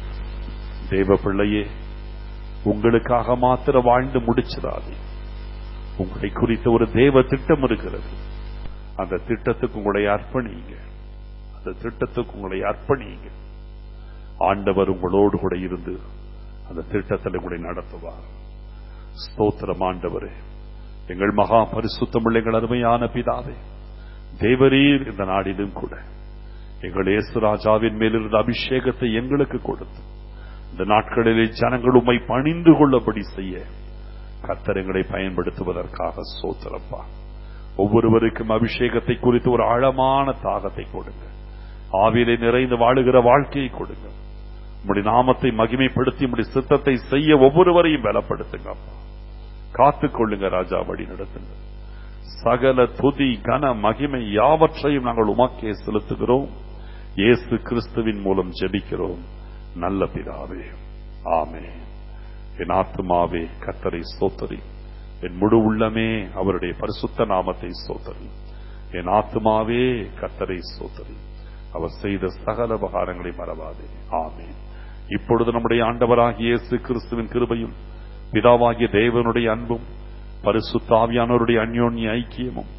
தேவ பிள்ளையே உங்களுக்காக மாத்திர வாழ்ந்து முடிச்சிடாது உங்களை குறித்த ஒரு தேவ திட்டம் இருக்கிறது அந்த திட்டத்துக்கு உங்களை அர்ப்பணிங்க அந்த திட்டத்துக்கு உங்களை அர்ப்பணிங்க ஆண்டவர் உங்களோடு கூட இருந்து அந்த திட்டத்தில் உங்களை நடத்துவார் ஸ்தோத்திரம் ஆண்டவரே எங்கள் மகா பரிசுத்தமுள்ள எங்கள் அருமையான பிதாவே தேவரீர் இந்த நாடிலும் கூட எங்கள் இயேசுராஜாவின் மேலிருந்த அபிஷேகத்தை எங்களுக்கு கொடுத்து இந்த நாட்களிலே ஜனங்கள் உம்மை பணிந்து கொள்ளபடி செய்ய கர்த்தர் எங்களை பயன்படுத்துவதற்காக சோத்திரப்பா ஒவ்வொருவருக்கும் அபிஷேகத்தை குறித்து ஒரு ஆழமான தாகத்தை கொடுங்க ஆவியிலே நிறைந்து வாழுகிற வாழ்க்கையை கொடுங்க உம்முடைய நாமத்தை மகிமைப்படுத்தி உம்முடைய சித்தத்தை செய்ய ஒவ்வொருவரையும் பலப்படுத்துங்க அப்பா காத்துக் கொள்ளுங்க ராஜா வழி நடத்துங்க சகல துதி கன மகிமை யாவற்றையும் நாங்கள் உமக்கே செலுத்துகிறோம் இயேசு கிறிஸ்துவின் மூலம் ஜெபிக்கிறோம் நல்ல பிதாவே ஆமே என் ஆத்துமாவே கத்தரை சோத்தரி என் முழு உள்ளமே அவருடைய பரிசுத்த நாமத்தை சோத்தரி என் ஆத்துமாவே கத்தரை சோத்தரி அவர் செய்த சகல உபகாரங்களை மறவாதே ஆமே இப்பொழுது நம்முடைய ஆண்டவராகிய இயேசு கிறிஸ்துவின் கிருபையும் பிதாவாகிய தேவனுடைய அன்பும் பரிசுத்தாவியானவருடைய அந்யோன்ய ஐக்கியமும்